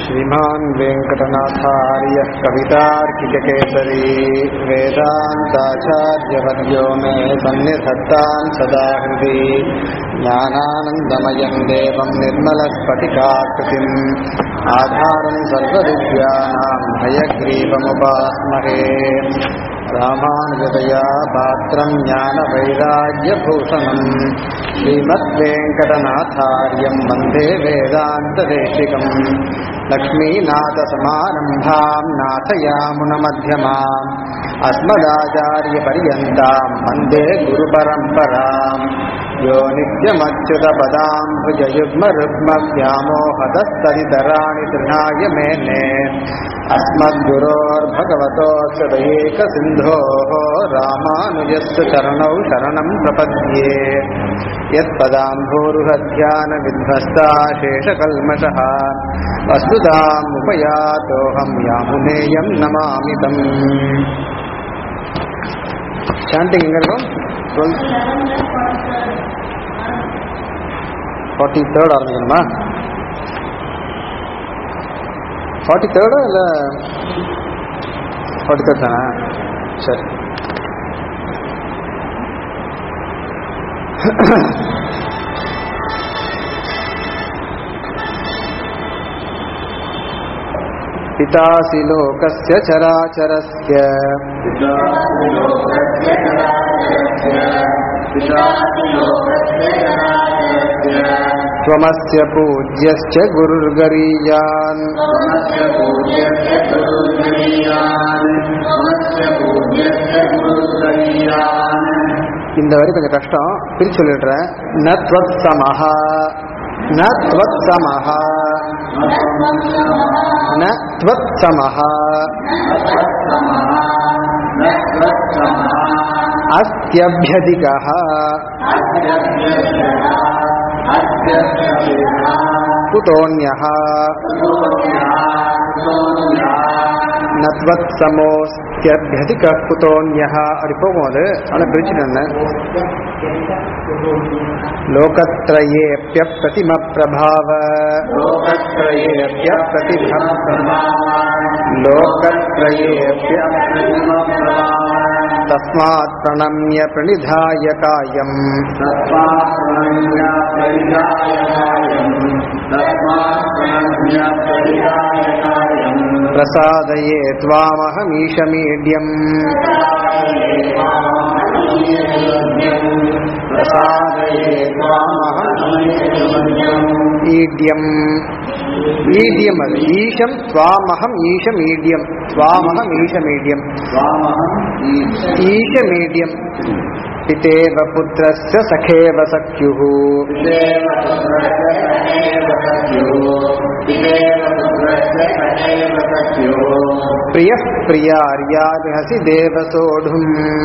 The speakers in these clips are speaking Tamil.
श्रीमान् वेङ्कटनाथार्यः कवितार्किककेसरी वेदान्ताचार्यवर्यो मे सन्निधत्तान् सदा हृदि ज्ञानानन्दमयम् देवम् निर्मलस्फटिकाकृतिम् आधारम् सर्वविद्यानाम् हयग्रीवमुपास्महे रामानुजतया पात्रम् ज्ञानवैराग्यभूषणम् श्रीमद्वेङ्कटनाथार्यम् वन्दे वेदान्तदेशिकम् लक्ष्मीनाथसमारम्भाम् नाथयामुनमध्यमाम् अस्मदाचार्यपर्यन्ताम् वन्दे गुरुपरम्पराम् यो नित्यमच्युतपदाम् भुजयुग्मरुग्मव्यामोहदस्तरितराणि तृणाय मेने अस्मद्गुरोर्भगवतोऽस्य दयेकसिन्धोः रामानुजस्य चरणौ शरणम् प्रपद्ये यत्पदाम्भोरुहध्यानविध्वस्ता शेषकल्मषः वस्तुतामुपयातोऽहम् यामुनेयम् नमामि तम् சாண்டிங் எங்க இருக்கும் டுவெல் ஃபார்ட்டி தேர்ட் ஆரம்பிக்கணுமா ஃபார்ட்டி தேர்டா இல்லை ஃபார்ட்டி தேர்ட் தானே சரி पितासि लोकस्य चराचरस्य त्वमस्य पूज्यश्च गुरुर्गरीयान् இந்த வரி கொஞ்சம் கஷ்டம் பிரிச்சு சொல்லிடுறேன் ந த்வத் சமஹா ந த்வத் சமஹா ந த்வத் சமஹா अस्त्यभ्यधिकः कुतोऽन्यः நத்வத்சமோஸ்தியபியதிக குதோன்யா அப்படி போகும் அது ஆனால் பிரிச்சுட்டு லோகத்ரயேப்ய பிரதிம பிரபாவ லோகத்ரயேப்ய பிரதிம லோகத்ரயேப்ய तस्मात् प्रणम्य प्रणिधाय कायम् प्रसादये त्वामहमीशमीड्यम् प्रसादये ईड्यम् ஈடியம் அது ஈஷம் துவாமகம் ஈஷம் ஈடியம் துவாமகம் ஈஷமீடியம் ஈஷமீடியம் पितेव पुत्रस्य सखेव सख्युः प्रियः प्रियार्यार्हसि देवसोढुम्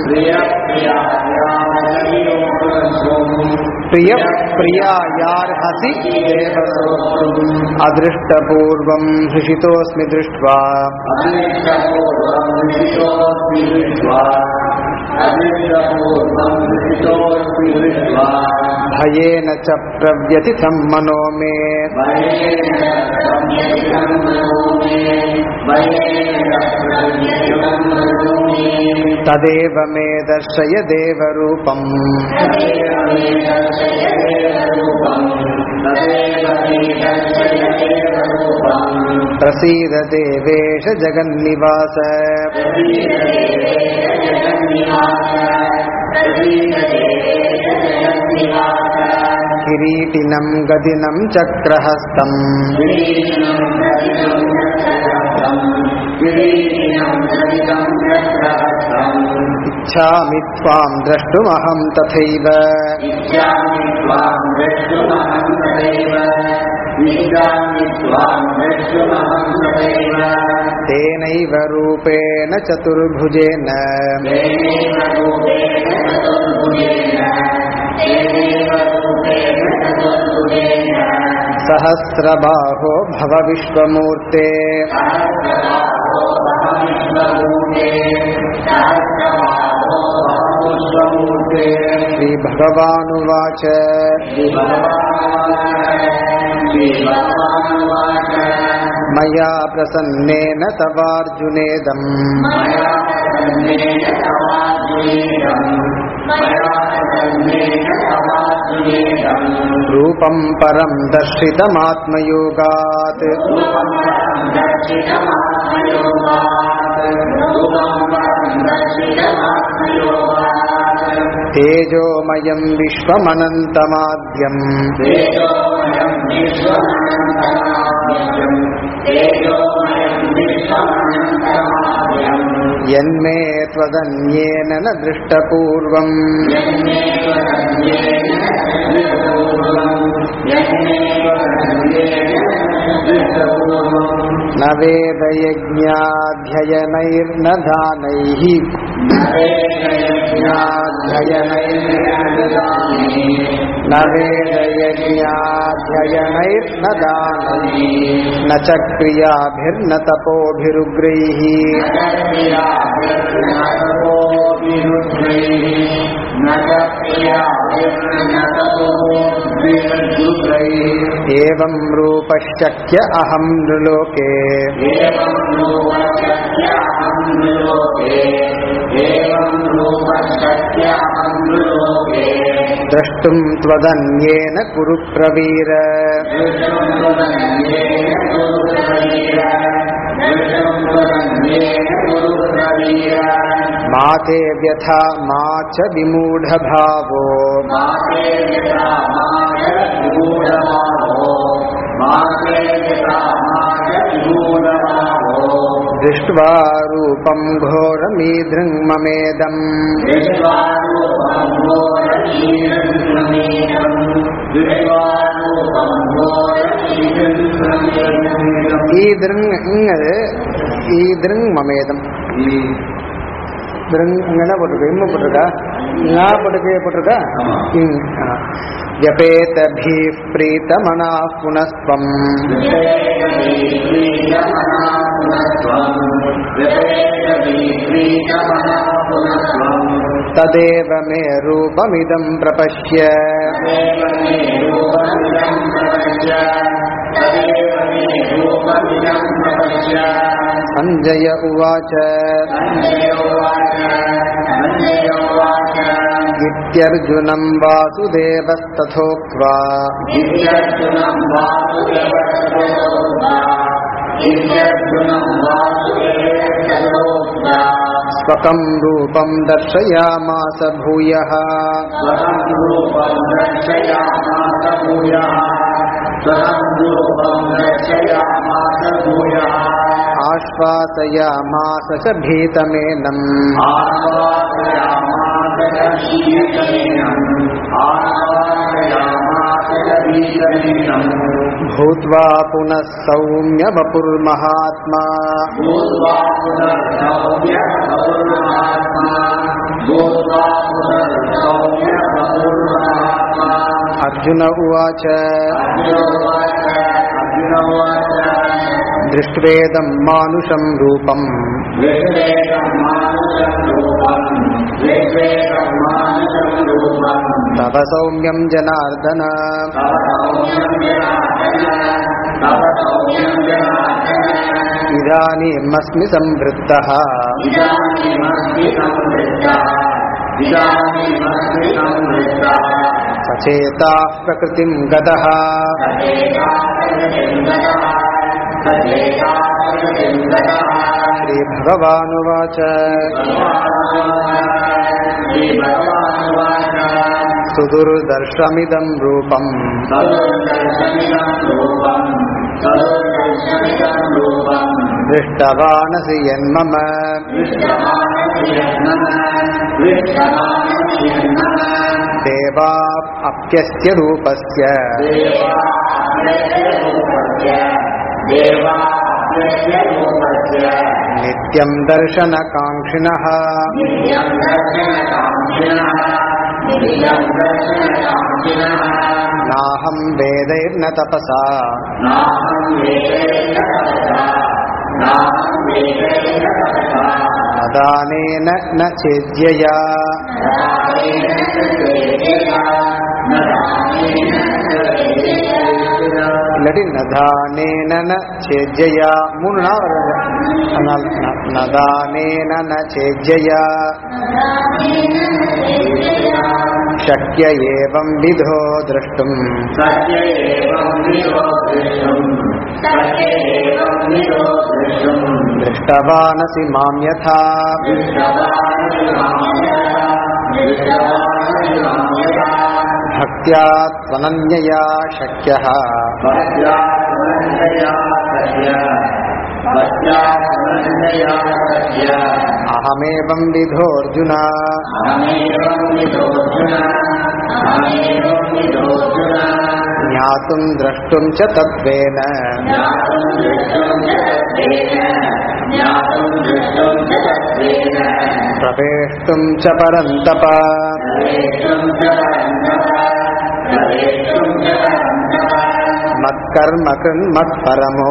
प्रियः प्रियायार्हसि देवसोढुम् अदृष्टपूर्वम् हृषितोऽस्मि दृष्ट्वा भयेन च प्रव्यथितं मनो मे तदेव मे दर्शय देवरूपम् प्रसीद देवेश जगन्निवास किरीटिनं गदिनं चक्रहस्तम् इच्छामि त्वां द्रष्टुमहं तथैव तेनैव रूपेण चतुर्भुजेन सहस्रबाहो भव विश्वमूर्ते श्रीभगवानुवाच मया प्रसन्नेन तवार्जुनेदम् मया प्रसन्नेन तवार्जुनेदम् मया प्रसन्नेन तवार्जुनेदम् रूपम् परम् दर्शितमात्मयोगात् रूपं परं दर्शितमात्मयोगात् रूपं परं दर्शितमात्मयोगात् तेजोमयम् विश्वमनन्तमाद्यम् तेजोमयं विश्वमनन्तमाद्यम् तेजोमयं विश्वमनन्तमाद्यम् यन्मे त्वदन्येन न दृष्टपूर्वम् यन्मेव तन्येन दृष्टपूर्वम् यन्मेव तन्येन दृष्टपूर्वम् न वेदयज्ञाध्ययनैर्न दानैः न वेदयज्ञाध्ययनैर्न दानैः न च क्रियाभिर्न तपोभिरुग्रैः एवं रूपश्चक्य अहं नृलोके द्रष्टुं त्वदन्येन कुरु प्रवीर मा ते व्यथा मा च विमूढभावो दृष्ट्वा रूपं घोरमीदृङ्ममेदम् ஈதிருங் இங்கது ஈதிருங் மமேதம் திருங் அங்க என்ன போட்டிருக்க இம்ம போட்டிருக்கா ஞா போட்டுக்கே போட்டிருக்கா இங் ஆ. ஜபேதபி பிரீத்தமனா புனஸ்வம் ததேவ மே ரூபமிதம் பிரபஷ்ய சஞ்சய உவாச்ச இत्यर्जुनं वासुदेवस्तथोक्त्वा स्वकं रूपं दर्शयामास भूयः आश्वासयामास च भीतमेनम् भूत्वा पुनः सौम्य वपुर्महात्मा अर्जुन उवाच दृष्ट्वेदं मानुषं रूपम् तव सौम्यं जनार्दन इदानीमस्मि संवृत्तः सचेताः प्रकृतिं गतः श्रीभगवानुवाच सुदुर्दर्शमिदं रूपम् दृष्टवानसि यन्मम देवा अप्यस्य रूपस्य नित्यं दर्शनकाङ्क्षिणः नाहं वेदैर्न तपसा न दानेन न चेद्यया இல்லாட்டி நதானேன ந சேஜ்ஜயா மூணு நாள் வருது அதனால ந- நதானேன ந சேஜ்ஜயா शक्य एवं विधो द्रष्टुम् सत्य एवं विदो दृष्टुम् सत्य एवं विदो दृष्टुम् दृष्टवानसि मां यथा भक्त्या त्वनन्यया शक्यः अहमेवं विधोऽर्जुन ज्ञातुं द्रष्टुं च तत्त्वेन प्रवेष्टुं च परन्तप मत्कर्म कृन्मत्परमो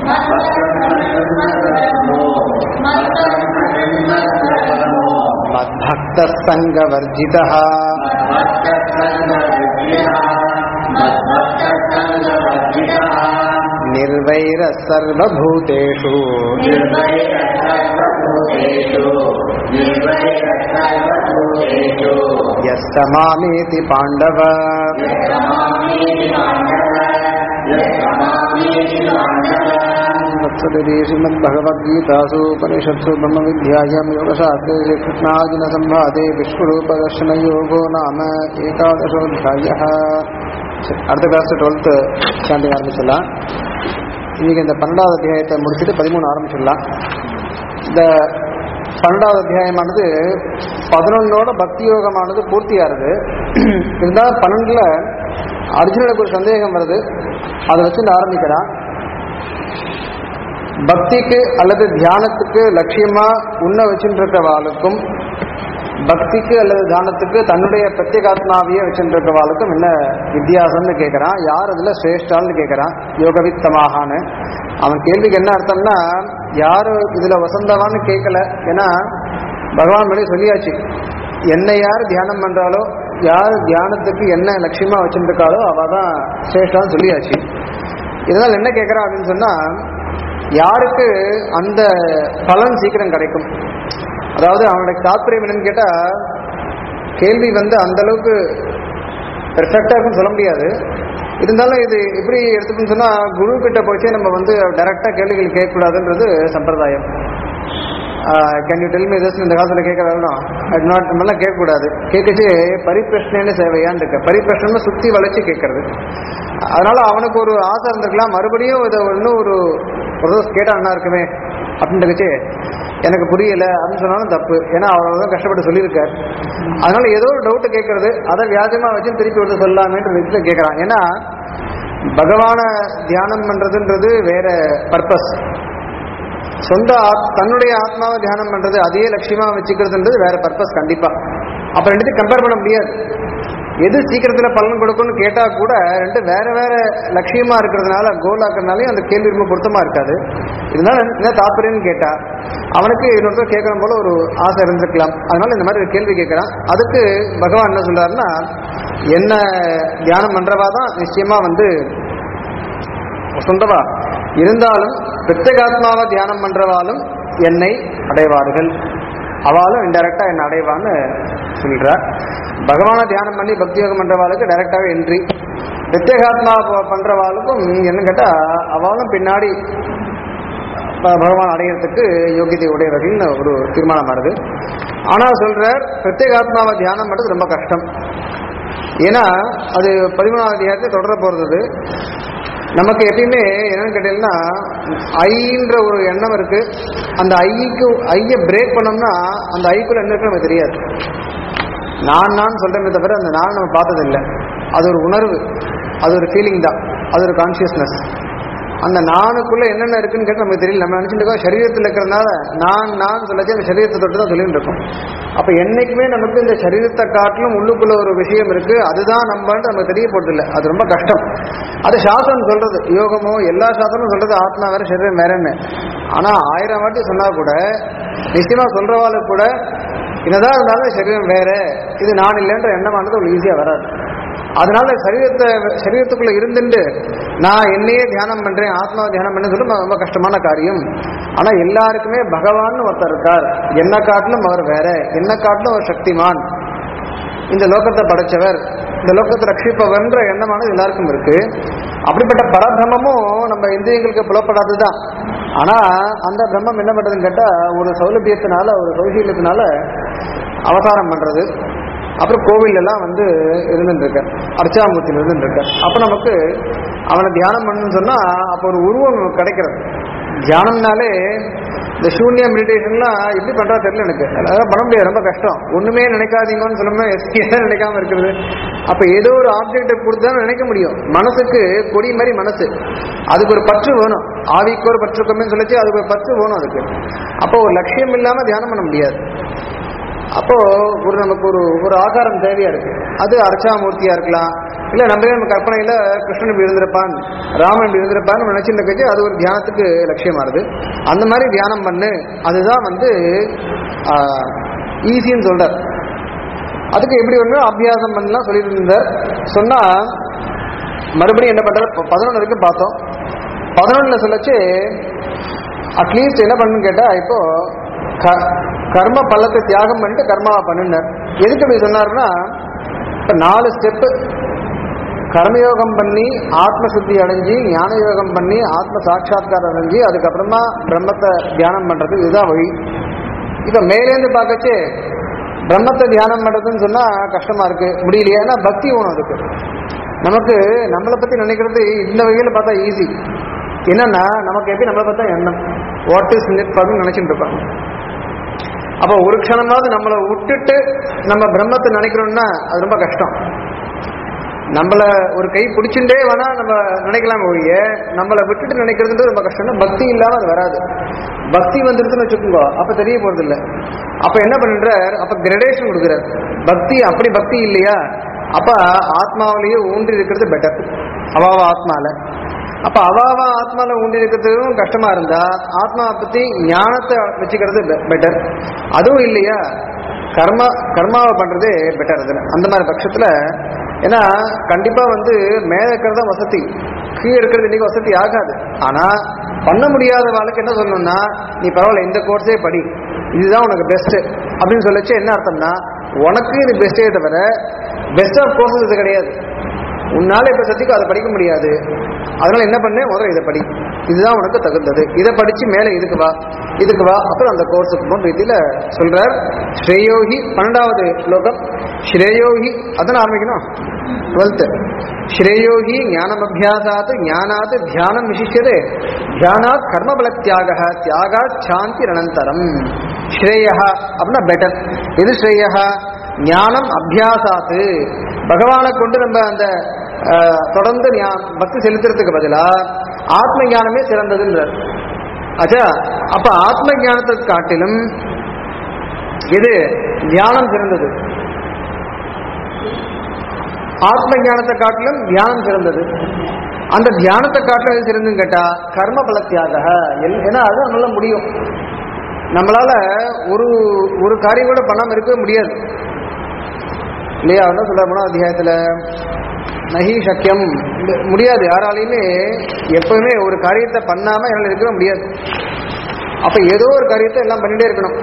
मद्भक्तः सङ्गवर्जितः निर्वैरः सर्वभूतेषु यः स मामेति पाण्डव वत्सति श्रीमद्भगवद्गीतासु उपनिषत्सु ब्रह्मविद्यायां योगशास्त्रे श्रीकृष्णार्जुनसंवादे विश्वरूपदर्शनयोगो नाम एकादशोऽध्यायः சரி, அடுத்த கிளாஸ் டுவெல்த்து ஸ்டாண்டிங் ஆரம்பிச்சிடலாம் இன்னைக்கு இந்த பன்னெண்டாவது அத்தியாயத்தை முடிச்சுட்டு பதிமூணு ஆரம்பிச்சிடலாம் இந்த பன்னெண்டாவது அத்தியாயமானது பதினொன்னோட பக்தி யோகமானது பூர்த்தியாகுது இருந்தால் பன்னெண்டுல அர்ஜுனனுக்கு ஒரு சந்தேகம் வருது அதை வச்சு நான் ஆரம்பிக்கிறான் பக்திக்கு அல்லது தியானத்துக்கு லட்சியமா உன்ன வச்சுட்டு இருக்கவாளுக்கும் பக்திக்கு அல்லது தியானத்துக்கு தன்னுடைய பிரத்யேகாத்மாவையே வச்சுட்டு இருக்கவாளுக்கும் என்ன வித்தியாசம்னு கேட்கறான் யார் அதுல சிரேஷ்டான்னு கேட்கறான் யோகவித்தமாகான்னு அவன் கேள்விக்கு என்ன அர்த்தம்னா யாரு இதுல வசந்தவான்னு கேட்கல ஏன்னா பகவான் மேலே சொல்லியாச்சு என்னை யார் தியானம் பண்றாலோ யார் தியானத்துக்கு என்ன லட்சியமா வச்சுட்டு இருக்காளோ அவ தான் சிரேஷ்டான்னு சொல்லியாச்சு இதனால் என்ன கேட்கறான் அப்படின்னு சொன்னா யாருக்கு அந்த பலன் சீக்கிரம் கிடைக்கும் அதாவது அவனுடைய தாத்பரியம் என்னன்னு கேட்டா கேள்வி வந்து அந்த அளவுக்கு பெர்ஃபெக்டா இருக்குன்னு சொல்ல முடியாது இருந்தாலும் இது எப்படி எடுத்துக்கணும்னு சொன்னா குரு கிட்ட போச்சே நம்ம வந்து டைரக்டா கேள்விகள் கேட்கக்கூடாதுன்றது சம்பிரதாயம் can you tell me this இந்த காலத்தில் கேட்க வரணும் அட் நாட் நம்மளாம் கேட்கக்கூடாது கேட்கச்சு பரிப்பிரஷ்னன்னு சேவையான்னு இருக்க பரிப்பிரஷ்னம்னு சுற்றி வளைச்சு கேட்கறது அதனால அவனுக்கு ஒரு ஆசை இருந்திருக்கலாம் மறுபடியும் இதை இன்னும் ஒரு ஒரு தடவை கேட்டா நல்லா இருக்குமே அப்படின்ட்டு எனக்கு புரியல அப்படின்னு சொன்னாலும் தப்பு ஏன்னா அவர் தான் கஷ்டப்பட்டு சொல்லியிருக்கார் அதனால ஏதோ ஒரு டவுட் கேட்கறது அதை வியாஜமா வச்சு திருப்பி வந்து சொல்லலாமேன்ற விதத்துல கேட்கறான் ஏன்னா பகவான தியானம் பண்றதுன்றது வேற பர்பஸ் சொந்த ஆத்- தன்னுடைய ஆத்மாவை தியானம் பண்றது அதையே லட்சியமா வச்சுக்கிறதுன்றது வேற பர்பஸ் கண்டிப்பா அப்ப ரெண்டுத்தையும் கம்பேர் பண்ண முடியாது எது சீக்கிரத்துல பலன் கொடுக்கும்னு கேட்டா கூட ரெண்டு வேற வேற லட்சியமா இருக்கிறதுனால கோல் ஆக்குறதுனாலே அந்த கேள்வி ரொம்ப பொருத்தமா இருக்காது இருந்தாலும் என்ன தாற்பயம்னு கேட்டா அவனுக்கு இன்னொருத்தர் கேட்கணும் போல ஒரு ஆசை இருந்திருக்கலாம் அதனால இந்த மாதிரி ஒரு கேள்வி கேட்கறான் அதுக்கு பகவான் என்ன சொல்றாருன்னா என்ன தியானம் பண்றவா தான் நிச்சயமா வந்து சொந்தவா இருந்தாலும் பிரத்யேகாத்மாவை தியானம் பண்றவாலும் என்னை அடைவார்கள் அவளும் இன்டெரக்டா என்னை அடைவான்னு சொல்றார் பகவானை தியானம் பண்ணி பக்தி யோகம் பண்றவாளுக்கு டைரக்டாவே என்ட்ரி பிரத்யேகாத்மா ப- பண்றவாளுக்கும் என்ன கேட்டா அவளும் பின்னாடி ப- பகவான் அடையிறதுக்கு யோகியதை உடையவர்கள்னு ஒரு தீர்மானம் வருது ஆனா சொல்றார் பிரத்யேகாத்மாவை தியானம் பண்றது ரொம்ப கஷ்டம் ஏன்னா அது பதிமூணாவது அதிகாரத்தை தொடர போறது அது. நமக்கு எப்பயுமே என்னன்னு கேட்டீங்கன்னா ஐன்ற ஒரு எண்ணம் இருக்கு அந்த ஐக்கு ஐய பிரேக் பண்ணோம்னா அந்த ஐக்குள்ள என்ன இருக்கு நமக்கு தெரியாது நான் நான் சொல்றேனே தவிர அந்த நான் நம்ம பார்த்தது இல்லை அது ஒரு உணர்வு அது ஒரு ஃபீலிங் தான் அது ஒரு கான்சியஸ்னஸ் அந்த நானுக்குள்ள என்னென்ன இருக்குன்னு கேட்டு நமக்கு தெரியல நம்ம நினைச்சுட்டு இருக்கோம் சரீரத்தில் இருக்கிறதுனால நான் நான் சொல்லச்சு அந்த சரீரத்தை தொட்டு தான் சொல்லிட்டு இருக்கோம் அப்ப என்னைக்குமே நமக்கு இந்த சரீரத்தை காட்டிலும் உள்ளுக்குள்ள ஒரு விஷயம் இருக்கு அதுதான் நம்மன்ட்டு நமக்கு தெரிய போறதில்லை அது ரொம்ப கஷ்டம் அது சாஸ்திரம் சொல்றது யோகமோ எல்லா சாஸ்திரமும் சொல்றது ஆத்மா வேற சரீரம் வேறன்னு ஆனா ஆயிரம் வாட்டி சொன்னா கூட நிச்சயமா சொல்றவாளுக்கு கூட என்னதான் இருந்தாலும் சரீரம் வேற இது நான் இல்லைன்ற எண்ணமானது ஒரு ஈஸியா வராது அதனால சரீரத்தை சரீரத்துக்குள்ள இருந்துட்டு நான் என்னையே தியானம் பண்றேன் ஆத்மாவை தியானம் பண்ண சொல்லி ரொம்ப கஷ்டமான காரியம் ஆனா எல்லாருக்குமே பகவான் ஒருத்தர் இருக்கார் என்ன காட்டிலும் அவர் வேற என்ன காட்டிலும் அவர் சக்திமான் இந்த லோகத்தை படைச்சவர் இந்த லோகத்தை ரட்சிப்பவர்ன்ற எண்ணமானது எல்லாருக்கும் இருக்கு அப்படிப்பட்ட பரபிரமமும் நம்ம இந்திரியங்களுக்கு புலப்படாததுதான் ஆனா அந்த பிரம்மம் என்ன பண்றதுன்னு கேட்டா ஒரு சௌலபியத்தினால ஒரு சௌசீல்யத்தினால அவதாரம் பண்றது அப்புறம் கோவில் எல்லாம் வந்து இருந்துட்டு இருக்க அர்ச்சாமூர்த்தியில் இருந்துட்டு இருக்க அப்ப நமக்கு அவனை தியானம் பண்ணணும்னு சொன்னா அப்போ ஒரு உருவம் நமக்கு கிடைக்கிறது தியானம்னாலே இந்த சூன்ய மெடிடேஷன்லாம் எப்படி பண்றா தெரியல எனக்கு அதெல்லாம் பண்ண முடியாது ரொம்ப கஷ்டம் ஒண்ணுமே நினைக்காதீங்கன்னு சொல்லாம எஸ்கே நினைக்காம இருக்கிறது அப்ப ஏதோ ஒரு ஆப்ஜெக்ட் கொடுத்தா நினைக்க முடியும் மனசுக்கு கொடி மாதிரி மனசு அதுக்கு ஒரு பற்று வேணும் ஆவிக்கு ஒரு பற்று கம்மின்னு சொல்லிச்சு அதுக்கு ஒரு பற்று வேணும் அதுக்கு அப்போ ஒரு லட்சியம் இல்லாம தியானம் பண்ண முடியாது அப்போ ஒரு நமக்கு ஒரு ஒரு ஆகாரம் தேவையா இருக்கு அது அர்ச்சாமூர்த்தியா இருக்கலாம் இல்ல நம்ம நம்ம கற்பனையில கிருஷ்ணன் இப்படி இருந்திருப்பான் ராமன் இப்படி இருந்திருப்பான்னு நினைச்சிட்டு கட்சி அது ஒரு தியானத்துக்கு லட்சியமானது அந்த மாதிரி தியானம் பண்ணு அதுதான் வந்து ஈஸின்னு சொல்றார் அதுக்கு எப்படி ஒன்று அபியாசம் பண்ணலாம் சொல்லிட்டு இருந்தார் சொன்னா மறுபடியும் என்ன பண்றாரு பதினொன்று வரைக்கும் பார்த்தோம் பதினொன்னுல சொல்லச்சு அட்லீஸ்ட் என்ன பண்ணுன்னு கேட்டா இப்போ க- கர்ம பள்ளத்தை தியாகம் பண்ணிட்டு கர்மாவை பண்ணுனார் எதுக்கு அப்படி சொன்னார்னா இப்ப நாலு ஸ்டெப்பு கர்மயோகம் பண்ணி ஆத்ம சுத்தி அடைஞ்சு ஞான யோகம் பண்ணி ஆத்ம சாட்சா்காரம் அடைஞ்சு அதுக்கப்புறமா பிரம்மத்தை தியானம் பண்றது இதுதான் வழி இப்ப மேலேந்து பார்க்கச்சு பிரம்மத்தை தியானம் பண்றதுன்னு சொன்னா கஷ்டமா இருக்கு முடியலையா ஏன்னா பக்தி வேணும் அதுக்கு நமக்கு நம்மளை பத்தி நினைக்கிறது இந்த வகையில பார்த்தா ஈஸி என்னன்னா நமக்கு எப்படி நம்மளை பார்த்தா எண்ணம் வாட் இஸ் நெட் ஃபார்ம் நினைச்சிட்டு இருப்பாங்க அப்போ ஒரு க்ஷணமாவது நம்மளை விட்டுட்டு நம்ம பிரம்மத்தை நினைக்கிறோம்னா அது ரொம்ப கஷ்டம் நம்மள ஒரு கை பிடிச்சுட்டே வேணா நம்ம நினைக்கலாம் ஒழிய நம்மளை விட்டுட்டு நினைக்கிறதுன்றது ரொம்ப கஷ்டம் பக்தி இல்லாம அது வராது பக்தி வந்துருதுன்னு வச்சுக்கோங்க அப்ப தெரிய போறது இல்ல அப்ப என்ன பண்றார் அப்ப கிரடேஷன் கொடுக்குறார் பக்தி அப்படி பக்தி இல்லையா அப்ப ஆத்மாவிலேயே ஊன்றி இருக்கிறது பெட்டர் அவாவ ஆத்மால அப்ப அவாவ ஆத்மால ஊன்றி இருக்கிறதும் கஷ்டமா இருந்தா ஆத்மாவை பத்தி ஞானத்தை வச்சுக்கிறது பெட்டர் அதுவும் இல்லையா கர்மா கர்மாவை பண்றதே பெட்டர் அதுல அந்த மாதிரி பட்சத்துல ஏன்னா கண்டிப்பா வந்து மேல இருக்கிறது தான் வசதி கீழே இருக்கிறது இன்னைக்கு வசதி ஆகாது ஆனா பண்ண முடியாத வாழ்க்கை என்ன சொல்லணும்னா நீ பரவாயில்ல இந்த கோர்ஸே படி இதுதான் உனக்கு பெஸ்ட் அப்படின்னு சொல்லச்சு என்ன அர்த்தம்னா உனக்கு இது பெஸ்டே தவிர பெஸ்ட் ஆஃப் கோர்சஸ் இது கிடையாது உன்னால இப்ப சத்திக்கும் அதை படிக்க முடியாது அதனால என்ன பண்ணு முதல்ல இதை படி இதுதான் உனக்கு தகுந்தது இதை படிச்சு மேல இதுக்கு வா இதுக்கு வா அப்புறம் அந்த கோர்ஸுக்கு போன்ற ரீதியில சொல்றார் ஸ்ரேயோகி பன்னெண்டாவது ஸ்லோகம் ஸ்ரேயோகி அதான் ஆரம்பிக்கணும் டுவெல்த் ஸ்ரேயோகி ஞானம் அபியாசாத் ஞானாத் தியானம் விசிஷ்யதே தியானாத் கர்மபல தியாக தியாகாத் சாந்தி அனந்தரம் ஸ்ரேயா அப்படின்னா பெட்டர் எது ஸ்ரேயா ஞானம் அபியாசாத்து பகவானை கொண்டு நம்ம அந்த அஹ், தொடர்ந்து ஞா- பக்தி செலுத்துறதுக்கு பதிலா ஆத்ம ஞானமே சிறந்ததுன்றார் ஆச்சா அப்ப ஆத்ம ஞானத்தை காட்டிலும் எது தியானம் சிறந்தது ஆத்ம ஞானத்தை காட்டிலும் தியானம் சிறந்தது அந்த தியானத்தை காட்டிலும் எது சிறந்துன்னு கேட்டா கர்ம பலத்தியாக ஏன்னா அது நம்மளால முடியும் நம்மளால ஒரு ஒரு காரியம் கூட பண்ணாம இருக்கவே முடியாது இல்லையா என்ன சொல்ற மூணாவது அத்தியாயத்துல நகி சக்கியம் இந்த- முடியாது யாராலையுமே எப்பவுமே ஒரு காரியத்தை பண்ணாம என்னால இருக்கவே முடியாது அப்ப ஏதோ ஒரு காரியத்தை எல்லாம் பண்ணிட்டே இருக்கணும்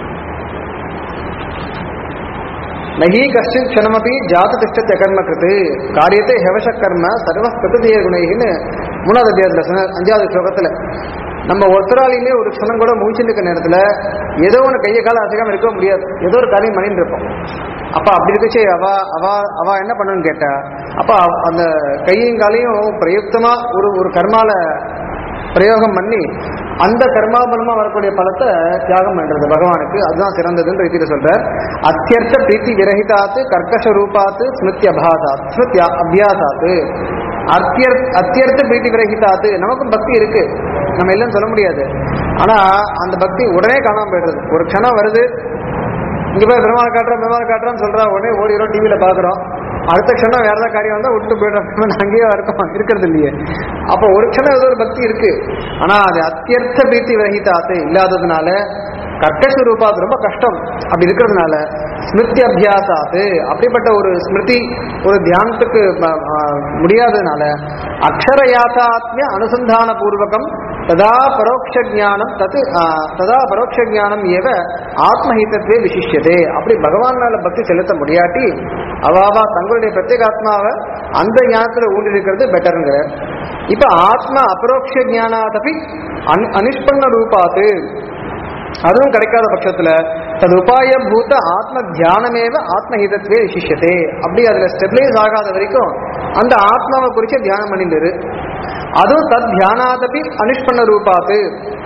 நகி கஷ்டித் க்ஷணமபி ஜாத திஷ்டத் அகர்ம கிருத்து காரியத்தை ஹெவச கர்ம சர்வ பிரகதிய குணைன்னு மூணாவது அத்தியாயத்துல சொன்ன அஞ்சாவது ஸ்லோகத்துல நம்ம ஒருத்தராலையுமே ஒரு க்ஷணம் கூட முழிச்சுட்டு இருக்க நேரத்துல ஏதோ ஒன்று கையை கால அசைக்காம இருக்க முடியாது ஏதோ ஒரு காரியம் பண்ணிட்டு இருப்போம் அப்ப அப்படி இருக்கச்சு அவ அவ அவ என்ன பண்ணணும்னு கேட்டா அப்ப அவ- அந்த கையும் காலையும் பிரயுக்தமா ஒரு ஒரு கர்மால பிரயோகம் பண்ணி அந்த கர்மாபலமா வரக்கூடிய பலத்தை தியாகம் பண்றது பகவானுக்கு அதுதான் சிறந்ததுன்னு ரீதியில சொல்றார் அத்தியர்த்த பிரீத்தி விரகிதாத்து கர்க்கஷ ரூபாத்து ஸ்மிருத்தி அபாசாத் ஸ்மிருத்தி அபியாசாத்து அத்தியர் அத்தியர்த்த பிரீத்தி விரகிதாத்து நமக்கும் பக்தி இருக்கு நம்ம இல்லைன்னு சொல்ல முடியாது ஆனா அந்த பக்தி உடனே காணாம போயிடுறது ஒரு க்ஷணம் வருது இங்க போய் பெருமாள் காட்டுறோம் பெருமாள் காட்டுறோம்னு சொல்றா உடனே ஓடிறோம் டிவியில பாக்குறோம் அடுத்த க்ஷணம் வேற ஏதாவது காரியம் வந்தா விட்டு போயிடுறோம் அங்கேயே இருக்கோம் இருக்கிறது இல்லையே அப்போ ஒரு க்ஷணம் ஏதோ ஒரு பக்தி இருக்கு ஆனா அது அத்தியர்த்த பிரீத்தி விரகிதாத்து இல்லாததுனால கர்க்கச ரூபா அது ரொம்ப கஷ்டம் அப்படி இருக்கிறதுனால ஸ்மிருதி அபியாசாத்து அப்படிப்பட்ட ஒரு ஸ்மிருதி ஒரு தியானத்துக்கு ம- ஆ, முடியாததுனால அக்ஷர யாத்தாத்மிய அனுசந்தான பூர்வகம் ததா பரோட்ச ஞானம் தது ஆ, ததா பரோட்ச ஞானம் ஏவ ஆத்மஹிதத்வே விசிஷ்யதே அப்படி பகவான் மேல பக்தி செலுத்த முடியாட்டி அவாவா தங்களுடைய பிரத்யேகாத்மாவை அந்த ஞானத்துல ஊன்றி இருக்கிறது பெட்டருங்கிற இப்ப ஆத்ம அபரோக்ஷ ஞானாதபி அனு அனிஷ்பன்ன ரூபாத்து அதுவும் கிடைக்காத பட்சத்துல தது உபாய பூத ஆத்ம தியானமேவ ஆத்மஹிதத்வே விசிஷ்யதே அப்படி அதுல ஸ்டெபிளைஸ் ஆகாத வரைக்கும் அந்த ஆத்மாவை குறிச்சு தியானம் பண்ணிட்டு அதுவும் தத் தியானாதபி அனிஷ்பன்ன ரூபாத்து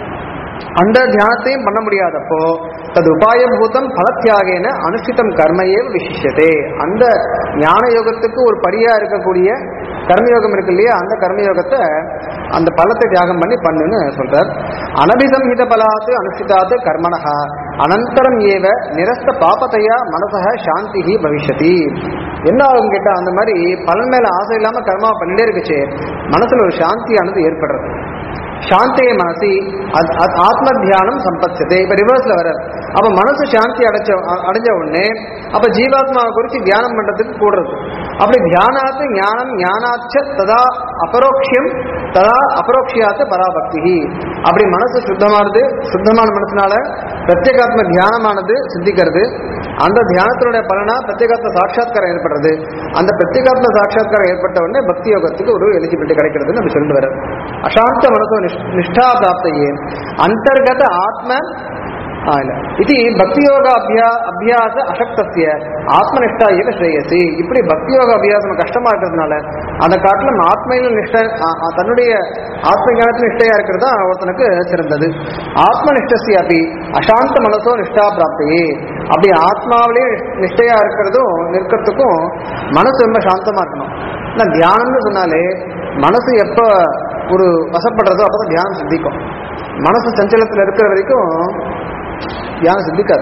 அந்த தியானத்தையும் பண்ண முடியாதப்போ தது உபாயபூதம் பலத்தியாகேன அனுஷ்டிதம் கர்மையே விசிஷ்யதே அந்த ஞான யோகத்துக்கு ஒரு படியா இருக்கக்கூடிய கர்மயோகம் இருக்கு இல்லையா அந்த கர்மயோகத்தை அந்த பலத்தை தியாகம் பண்ணி பண்ணுன்னு சொல்றார் அனபிசம்ஹித பலாத்து அனுஷ்டிதாத்து கர்மணஹா அனந்தரம் ஏவ நிரஸ்த பாபத்தையா மனசக சாந்தி பவிஷ்யதி என்ன ஆகும் கேட்டா அந்த மாதிரி பலன் மேல ஆசை இல்லாம கர்மா பண்ணிட்டே இருக்குச்சு மனசுல ஒரு சாந்தியானது ஏற்படுறது சாந்திய மனசி அத்- அத்- ஆத்ம தியானம் சம்பத்சதே இப்ப ரிவர்ஸ்ல வர அப்ப மனசு சாந்தி அடைச்ச அ- அடைஞ்ச உடனே அப்ப ஜீவாத்மாவை குறித்து தியானம் பண்றதுக்கு கூடுறது அப்படி தியானாத்து ஞானம் ஞானாச்ச ததா அபரோக்ஷியம் ததா அபரோக்ஷியாத்து பராபக்தி அப்படி மனசு சுத்தமானது சுத்தமான மனசுனால பிரத்யேகாத்ம தியானமானது சித்திக்கிறது அந்த தியானத்தினுடைய பலனா பிரத்யேகாத்ம சாட்சாத்காரம் ஏற்படுறது அந்த பிரத்யேகாத்ம சாட்சாத்காரம் ஏற்பட்ட உடனே பக்தி யோகத்துக்கு ஒரு எலிஜிபிலிட்டி கிடைக்கிறதுன்னு அப்படி சொல்லிட்டு வர அசாந்த மனசோ நிஷ்- நிஷ்டா பிராப்தையே அந்தர்கத ஆத்ம ஆ, இல்ல. இது பக்தி யோக அபியா அபியாச அசக்தசிய ஆத்மனிஷ்டா ஏக ஸ்ரேயசி இப்படி பக்தி யோக அபியாசம் கஷ்டமா இருக்கிறதுனால அதை காட்டிலும் ஆத்மையில நிஷ்ட ஆ, ஆ, தன்னுடைய ஆத்ம ஞானத்தில் நிஷ்டையா இருக்கிறது தான் ஒருத்தனுக்கு சிறந்தது ஆத்ம நிஷ்டசி அப்படி அசாந்த மனசோ நிஷ்டா பிராப்தியே அப்படி ஆத்மாவிலே நிஷ்டையா இருக்கிறதும் நிற்கிறதுக்கும் மனசு ரொம்ப சாந்தமா இருக்கணும் இல்ல தியானம்னு சொன்னாலே மனசு எப்ப ஒரு வசப்படுறதோ அப்பதான் தியானம் சித்திக்கும் மனசு சஞ்சலத்துல இருக்கிற வரைக்கும் தியானம் சித்திக்காது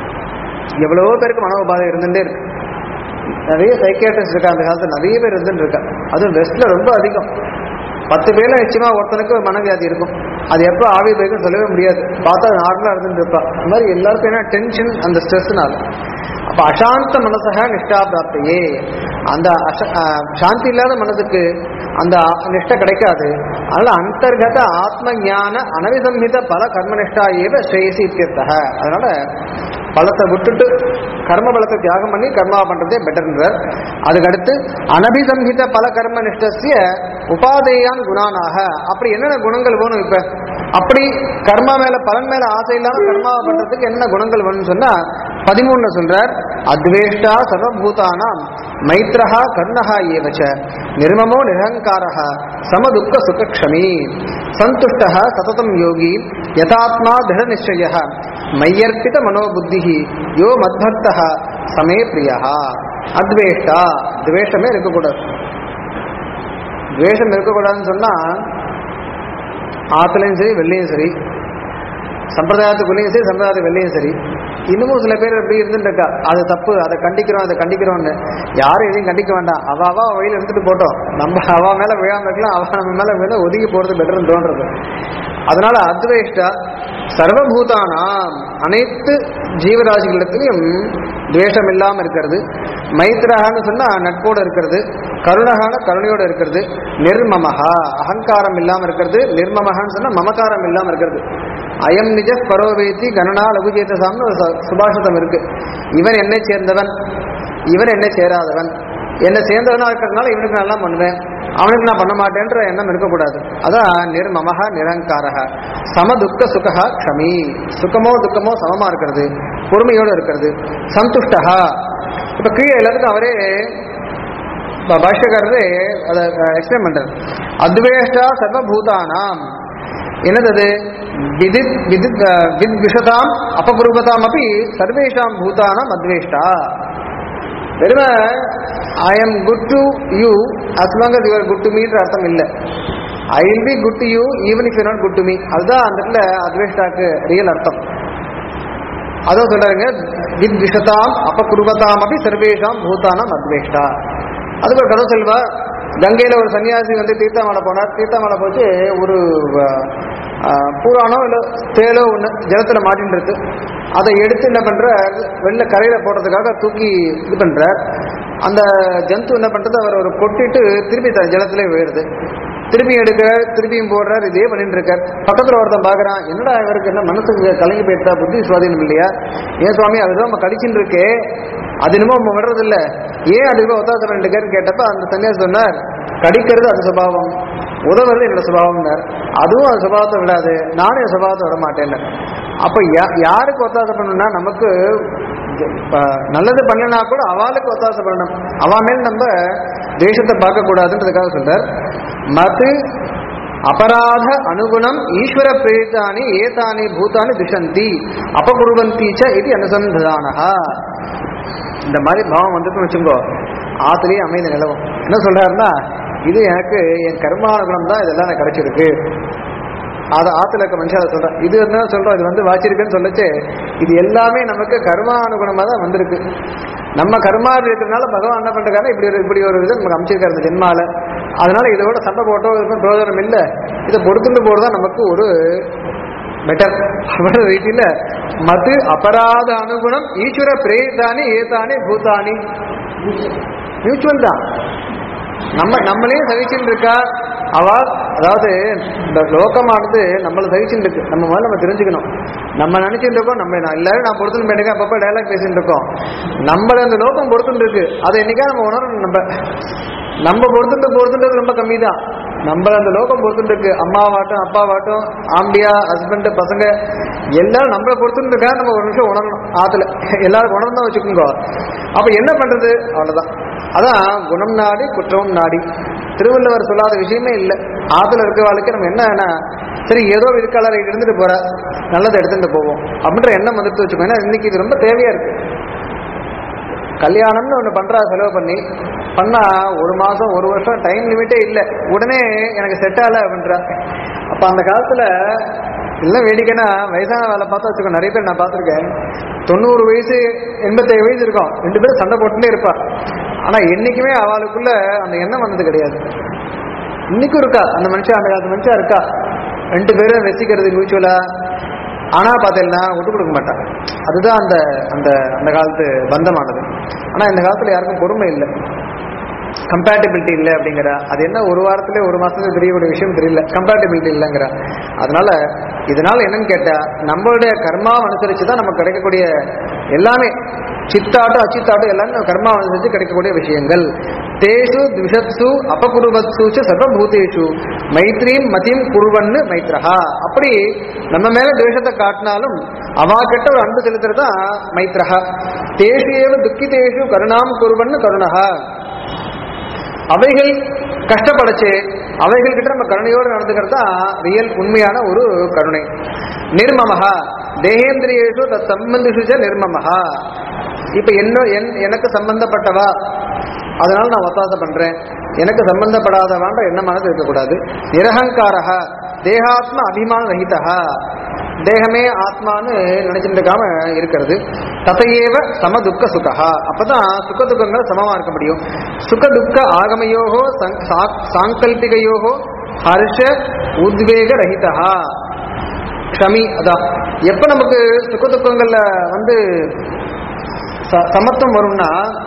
எவ்வளவோ பேருக்கு மன உபாதை இருந்துட்டே இருக்கு நிறைய சைக்கியாட்ரிஸ்ட் இருக்கா அந்த காலத்துல நிறைய பேர் இருந்துட்டு இருக்கா அதுவும் வெஸ்ட்ல ரொம்ப அதிகம் பத்து பேர்ல நிச்சயமா ஒருத்தனுக்கு மனவியாதி இருக்கும் அது எப்போ ஆவி போய்க்கும் சொல்லவே முடியாது பார்த்தா நார்மலா இருந்துட்டு இருப்பா அந்த மாதிரி எல்லாருக்கும் என்ன டென்ஷன் அந்த ஸ்ட்ரெஸ்னால அப்ப அசாந்த மனசக நிஷ்டா பிராப்தியே அந்த அச ஆஹ் சாந்தி இல்லாத மனதுக்கு அந்த நிஷ்டை கிடைக்காது அதனால அந்தர்கத ஆத்ம ஞான அனவிசம்ஹித பல கர்மனிஷ்டா ஏவ ஸ்ரேயசி இத்தியர்த்தக அதனால பலத்தை விட்டுட்டு கர்ம பலத்தை தியாகம் பண்ணி கர்மா பண்றதே பெட்டர்ன்றார் அதுக்கடுத்து அனபிசம்ஹித பல கர்ம நிஷ்டசிய உபாதேயான் குணானாக அப்படி என்னென்ன குணங்கள் வேணும் இப்ப அப்படி கர்மா மேல பலன் மேல ஆசை இல்லாம கர்மாவை பண்றதுக்கு என்ன குணங்கள் வேணும்னு சொன்னா பதிமூணுல சொல்றார் அத்வேஷ்டா சர்வபூதானாம் மைத்ரஹா கர்ணஹா ஏவச்ச நிர்மமோ நிரங்காரः சமதுக்க சுகக்ஷமி சந்துஷ்டः சததம் யோகி யதாத்மா திட நிச்சய மையர்ப்பித மனோபுத்தி யோ மத்பக்தः சமே பிரியா அத்வேஷ்டா துவேஷமே இருக்கக்கூடாது துவேஷம் இருக்கக்கூடாதுன்னு சொன்னா ஆத்துலையும் சரி வெள்ளையும் சரி சம்பிரதாயத்துக்குள்ளேயும் சரி சம்பிரதாயத்துக்கு வெளியும் சரி இன்னமும் சில பேர் எப்படி இருந்துட்டு இருக்கா அது தப்பு அதை கண்டிக்கிறோம் அதை கண்டிக்கிறோம்னு யாரும் எதையும் கண்டிக்க வேண்டாம் அவ அவ வழியில் எடுத்துட்டு போட்டோம் நம்ம அவ மேல விழாம இருக்கலாம் அவ நம்ம மேல விழ ஒதுங்கி போறது பெட்டர்னு தோன்றது அதனால அத்வேஷ்டா சர்வபூதானாம் அனைத்து ஜீவராசிகளிடத்திலையும் துவேஷம் இல்லாம இருக்கிறது மைத்ரஹான்னு சொன்னா நட்போட இருக்கிறது கருணகான கருணையோட இருக்கிறது நிர்மமஹா அகங்காரம் இல்லாம இருக்கிறது நிர்மமகான்னு சொன்னா மமகாரம் இல்லாம இருக்கிறது அயம் நிஜ பரோவேத்தி கணனா லகுஜேதசாம்னு ஒரு சு- சுபாஷிதம் இருக்கு இவன் என்னை சேர்ந்தவன் இவன் என்னை சேராதவன் என்னை சேர்ந்தவனா இருக்கிறதுனால இவனுக்கு நான் எல்லாம் பண்ணுவேன் அவனுக்கு நான் பண்ண மாட்டேன்ற எண்ணம் இருக்கக்கூடாது அதான் நிர்மமஹ நிரங்காரக சம துக்க சுகா க்ஷமி சுகமோ துக்கமோ சமமா இருக்கிறது பொறுமையோட இருக்கிறது சந்துஷ்டஹா இப்ப கீழே எல்லாத்துக்கும் அவரே ப- பாஷ்யக்காரரே அதை எக்ஸ்பிளைன் பண்றாரு அத்வேஷ்டா சர்வபூதானாம் என்னது அது விதித் விதித் அஹ், வித் விஷதாம் அபகுருபதாம் அப்படி சர்வேஷாம் பூதானாம் அத்வேஷ்டா வெறும I am good to you as long as you're good to மீன்ற அர்த்தம் இல்லை I will be good to you even if you not good to me அதுதான் அந்த இடத்துல அத்வேஷ்டாக்கு ரியல் அர்த்தம் அதான் சொல்றாங்க வித் விஷதாம் அபகுருபதாம் அப்படி சர்வேஷாம் பூதானாம் அத்வேஷ்டா அதுக்கு ஒரு கதை சொல்வா கங்கையில ஒரு சன்னியாசி வந்து தீர்த்தமலை போனார் தீர்த்தமலை போச்சு ஒரு அஹ், ஆஹ், பூரானோ இல்லை தேலோ ஒன்று ஜலத்தில் மாட்டின்னு இருக்கு அதை எடுத்து என்ன பண்றார் வெளில கரையில் போடுறதுக்காக தூக்கி இது பண்றார் அந்த ஜந்து என்ன பண்றது அவர் ஒரு கொட்டிட்டு திருப்பி த ஜலத்திலே விழுறது திருப்பி எடுக்கிறார் திருப்பியும் போடுறார் இதே பண்ணிட்டு இருக்கார் பக்கத்துல ஒருத்தன் பாக்குறான் என்னடா இவருக்கு என்ன மனசுக்கு கலங்கி போயிட்டா புத்தி சுவாதீனம் இல்லையா ஏன் சுவாமி அதுதான் நம்ம கடிச்சுட்டு இருக்கே அது என்னமோ நம்ம விடுறது இல்ல ஏன் அதுக்கு ஒத்தாசம் பண்ணிருக்காருன்னு கேட்டப்ப அந்த சன்னியாசி சொன்னார் கடிக்கிறது அது சுபாவம் உதவுறது என்னோட சுபாவம்னார் அதுவும் அது சுபாவத்தை விடாது நானும் என் சுபாவத்தை விட மாட்டேன்னு அப்ப யா- யாருக்கு ஒத்தாசை பண்ணணும்னா நமக்கு இப்ப நல்லது பண்ணலனா கூட அவளுக்கு ஒத்தாசை பண்ணணும் அவ மேல் நம்ம தேசத்தை பார்க்க கூடாதுன்றதுக்காக சொல்றார் மது அபராத அனுகுணம் ஈஸ்வர பிரேதானி ஏதானி பூதானி திஷந்தி அபகுருவந்தி ச இது அனுசந்தானஹா இந்த மாதிரி பாவம் வந்துட்டு வச்சுக்கோ ஆத்துலயே அமைதி நிலவும் என்ன சொல்றாருன்னா இது எனக்கு என் கர்மானுகுணம் தான் இதெல்லாம் எனக்கு கிடைச்சிருக்கு அதை ஆத்துல இருக்க மனுஷன் அதை சொல்றான் இது என்ன சொல்றோம் இது வந்து வாச்சிருக்குன்னு சொல்லச்சு இது எல்லாமே நமக்கு கர்மானுகுணமா தான் வந்திருக்கு நம்ம கர்மா இருக்கிறதுனால பகவான் என்ன பண்றாரு இப்படி ஒரு இப்படி ஒரு இது நமக்கு அமைச்சிருக்காரு இந்த ஜென்மால அதனால இதோட சண்டை போட்டோ இதுக்கும் பிரயோஜனம் இல்லை இதை பொறுத்துட்டு போறதா நமக்கு ஒரு பெட்டர் அவர ரீதியில மது அபராத அனுகுணம் ஈஸ்வர பிரேதானி ஏதானி பூதானி மியூச்சுவல் தான் நம்ம நம்மளையும் சகிச்சுட்டு இருக்கா அவ அதாவது இந்த லோகமானது நம்மள சகிச்சுட்டு இருக்கு நம்ம முதல்ல நம்ம தெரிஞ்சுக்கணும் நம்ம நினைச்சிட்டு இருக்கோம் நம்ம நான் எல்லாரும் நான் பொறுத்துன்னு போயிட்டு அப்பப்ப டைலாக் பேசிட்டு இருக்கோம் நம்மள அந்த லோகம் பொறுத்துட்டு இருக்கு அதை என்னைக்கா நம்ம உணரணும் நம்ம நம்ம பொறுத்துட்டு பொறுத்துன்றது ரொம்ப கம்மி தான் நம்ம அந்த லோகம் பொறுத்துட்டு இருக்கு அம்மாவாட்டும் அப்பாவாட்டும் ஆம்பியா ஹஸ்பண்ட் பசங்க எல்லாரும் நம்மளை பொறுத்துட்டு இருக்கா நம்ம ஒரு நிமிஷம் உணரணும் ஆத்துல எல்லாரும் உணர்ந்தா வச்சுக்கோங்க அப்ப என்ன பண்றது அவ்வளவுதான் அதான் குணம் நாடி குற்றமும் நாடி திருவள்ளுவர் சொல்லாத விஷயமே இல்லை ஆத்துல இருக்கிறவாளுக்கு நம்ம என்னன்னா சரி ஏதோ இருக்காளர் இருந்துட்டு போற நல்லதை எடுத்துட்டு போவோம் அப்படின்ற எண்ணம் வந்துட்டு வச்சுக்கோ ஏன்னா இன்னைக்கு இது ரொம்ப தேவையா இருக்கு கல்யாணம்னு ஒன்று பண்றா செலவு பண்ணி பண்ணா ஒரு மாசம் ஒரு வருஷம் டைம் லிமிட்டே இல்லை உடனே எனக்கு செட் ஆகல அப்படின்றா அப்ப அந்த காலத்துல எல்லாம் வேடிக்கைன்னா வயசான வேலை பார்த்தா வச்சுக்கோ நிறைய பேர் நான் பார்த்துருக்கேன் தொண்ணூறு வயசு எண்பத்தேழு வயசு இருக்கும் ரெண்டு பேரும் சண்டை போட்டுட்டே இருப்பா ஆனா என்னைக்குமே அவளுக்குள்ள அந்த எண்ணம் வந்தது கிடையாது இன்னைக்கும் இருக்கா அந்த மனுஷன் அந்த காலத்து மனுஷன் இருக்கா ரெண்டு பேரும் வச்சுக்கிறது மியூச்சுவலா ஆனா பார்த்தீங்கன்னா விட்டு கொடுக்க மாட்டான் அதுதான் அந்த அந்த அந்த காலத்து பந்தமானது ஆனா இந்த காலத்துல யாருக்கும் பொறுமை இல்லை கம்பேட்டபிலிட்டி இல்லை அப்படிங்கிற அது என்ன ஒரு வாரத்துல ஒரு மாசத்துல தெரியக்கூடிய விஷயம் தெரியல கம்பேட்டபிலிட்டி இல்லைங்கிற அதனால இதனால என்னன்னு கேட்டா நம்மளுடைய கர்மா அனுசரிச்சு தான் நமக்கு கிடைக்கக்கூடிய எல்லாமே சித்தாட்டம் அச்சித்தாட்டம் எல்லாமே நம்ம கர்மா அனுசரிச்சு கிடைக்கக்கூடிய விஷயங்கள் தேஷு த்விஷத்சு அபகுருவத்சு ச சர்வபூதேஷு மைத்ரீம் மதிம் குருவன்னு மைத்ரஹா அப்படி நம்ம மேல துவேஷத்தை காட்டினாலும் அவா கிட்ட ஒரு அன்பு செலுத்துறதா மைத்ரஹா தேஷு ஏவ துக்கிதேஷு கருணாம் குருவன்னு கருணஹா அவைகள் கஷ்டப்படச்சு அவைகள் கிட்ட நம்ம கருணையோடு நடந்துக்கிறது தான் ரியல் உண்மையான ஒரு கருணை நிர்மமஹா தேகேந்திரியேஷு தத் சம்பந்திஷு நிர்மமஹா இப்ப என்ன என்- எனக்கு சம்பந்தப்பட்டவா அதனால நான் ஒத்தாசை பண்றேன் எனக்கு சம்பந்தப்படாதவான்ற எண்ணமானது இருக்கக்கூடாது நிரகங்காரா தேகாத்ம அபிமான ரஹிதா தேகமே ஆத்மான்னு நினைச்சிட்டு இருக்காம இருக்கிறது ததையேவ சம துக்க சுகா அப்பதான் சுக துக்கங்கள் சமமா இருக்க முடியும் சுக துக்க ஆகமயோகோ சங்- சா- சாங்கல்பிகையோகோ ஹர்ஷ உத்வேக ரஹிதா க்ஷமி அதான் எப்ப நமக்கு சுக துக்கங்கள்ல வந்து ச- சமத்துவம் வரும்னா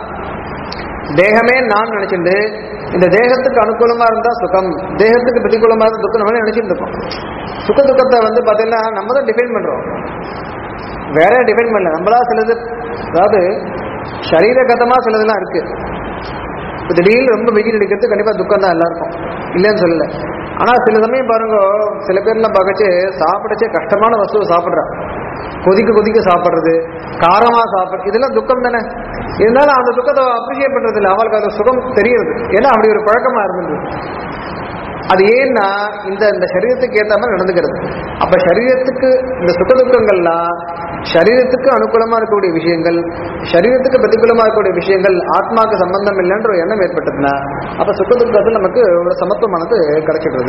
தேகமே நான் நினைச்சிட்டு இந்த தேகத்துக்கு அனுகூலமா இருந்தா சுகம் தேகத்துக்கு பிரதிகூலமா இருந்தா துக்கம் நம்ம நினைச்சிட்டு இருக்கோம் சுக துக்கத்தை வந்து பாத்தீங்கன்னா நம்ம தான் டிஃபைன் பண்றோம் வேற டிஃபைன் பண்ணல நம்மளா சிலது அதாவது சரீரகதமா சிலதெல்லாம் இருக்கு இப்போ திடீர்னு ரொம்ப வெயில் அடிக்கிறது கண்டிப்பா துக்கம் தான் எல்லாருக்கும் இல்லைன்னு சொல்லல ஆனா சில சமயம் பாருங்க சில பேர்லாம் பார்க்கச்சு சாப்பிடச்சே கஷ்டமான வஸ்துவை சாப்பிட்றா கொதிக்க கொதிக்க சாப்பிட்றது காரமா சாப்பிட்றது இதெல்லாம் துக்கம் தானே இருந்தாலும் அந்த துக்கத்தை அப்ரிஷியேட் பண்றது இல்லை அவளுக்கு அந்த சுகம் தெரியுது ஏன்னா அப்படி ஒரு பழக்கமா இருந்தது அது ஏன்னா இந்த இந்த சரீரத்துக்கு ஏற்ற மாதிரி நடந்துக்கிறது அப்ப சரீரத்துக்கு இந்த சுக துக்கங்கள்லாம் சரீரத்துக்கு அனுகூலமா இருக்கக்கூடிய விஷயங்கள் சரீரத்துக்கு பிரதிகூலமா இருக்கக்கூடிய விஷயங்கள் ஆத்மாக்கு சம்பந்தம் இல்லைன்ற ஒரு எண்ணம் ஏற்பட்டதுன்னா அப்ப சுக துக்கத்தில் நமக்கு ஒரு சமத்துவமானது கிடைச்சிடுறது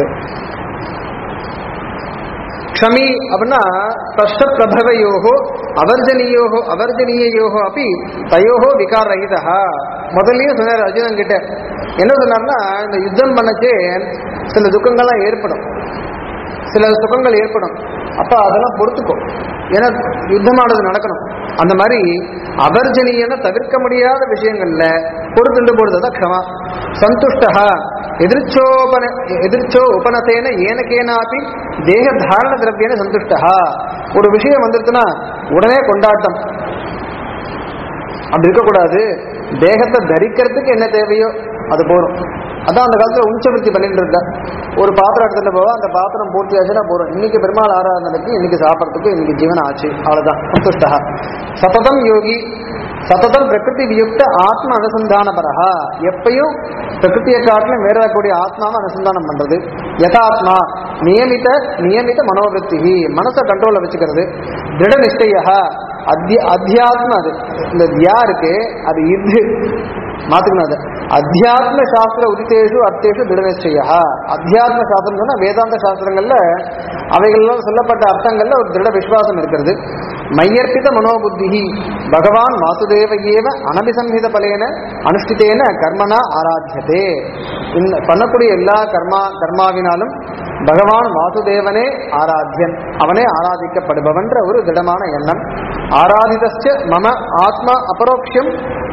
க்ஷமி அப்படின்னா ஸ்பஷ்ட பிரபவயோகோ அவர்ஜனீயோகோ அவர்ஜனீயோகோ அப்படி தயோகோ விகார ரகிதா முதல்லயே சொன்னார் அர்ஜுனன் கிட்ட என்ன சொன்னார்னா இந்த யுத்தம் பண்ணச்சே சில துக்கங்கள்லாம் ஏற்படும் சில சுகங்கள் ஏற்படும் அப்ப அதெல்லாம் பொறுத்துக்கும் ஏன்னா யுத்தமானது நடக்கணும் அந்த மாதிரி அபர்ஜனீயன தவிர்க்க முடியாத விஷயங்கள்ல பொறுத்துண்டு போடுறது க்ஷமா சந்துஷ்டா எதிர்ச்சோபன எதிர்ச்சோ உபனசேன ஏனக்கேனாப்பி தேக தாரண திரவியன சந்துஷ்டா ஒரு விஷயம் வந்துருச்சுன்னா உடனே கொண்டாட்டம் அப்படி இருக்கக்கூடாது தேகத்தை தரிக்கிறதுக்கு என்ன தேவையோ அது போதும் அதான் அந்த காலத்துல உஞ்சவருத்தி பண்ணிட்டு இருந்தா ஒரு பாத்திரம் எடுத்துட்டு போவா அந்த பாத்திரம் பூர்த்தி ஆச்சுன்னா போதும் இன்னைக்கு பெருமாள் ஆராதனைக்கு இன்னைக்கு சாப்பிட்றதுக்கு இன்னைக்கு ஜீவனம் ஆச்சு அவ்வளவுதான் சந்துஷ்டா சததம் யோகி சததம் பிரகிருதி வியுக்த ஆத்ம அனுசந்தான பரஹா எப்பயும் பிரகிருத்தியை காட்டிலும் வேற கூடிய ஆத்மாவை அனுசந்தானம் பண்றது யதாத்மா நியமித நியமித மனோவிருத்தி மனசை கண்ட்ரோல்ல வச்சுக்கிறது திட நிச்சயா அத்திய அத்தியாத்ம அது இந்த தியா இருக்கு அது இது மாத்துக்கணும் அது அத்தியாத்ம சாஸ்திர உதித்தேஷு அர்த்தேஷு திட நிச்சயா அத்தியாத்ம சாஸ்திரம் சொன்னா வேதாந்த சாஸ்திரங்கள்ல அவைகள்லாம் சொல்லப்பட்ட அர்த்தங்கள்ல ஒரு திருட விசுவாசம் இருக்கிறது மையர்ப்பித மனோபுத்தி பகவான் வாசுதேவ ஏவ அனபிசம்ஹித பலேன அனுஷ்டித்தேன கர்மனா ஆராத்தியதே இந்த பண்ணக்கூடிய எல்லா கர்மா கர்மாவினாலும் பகவான் வாசுதேவனே ஆராத்தியன் அவனே ஆராதிக்கப்படுபவன்ற ஒரு திடமான எண்ணம் ஆராதிதஸ்ய மம ஆத்மா அபரோக்ஷம்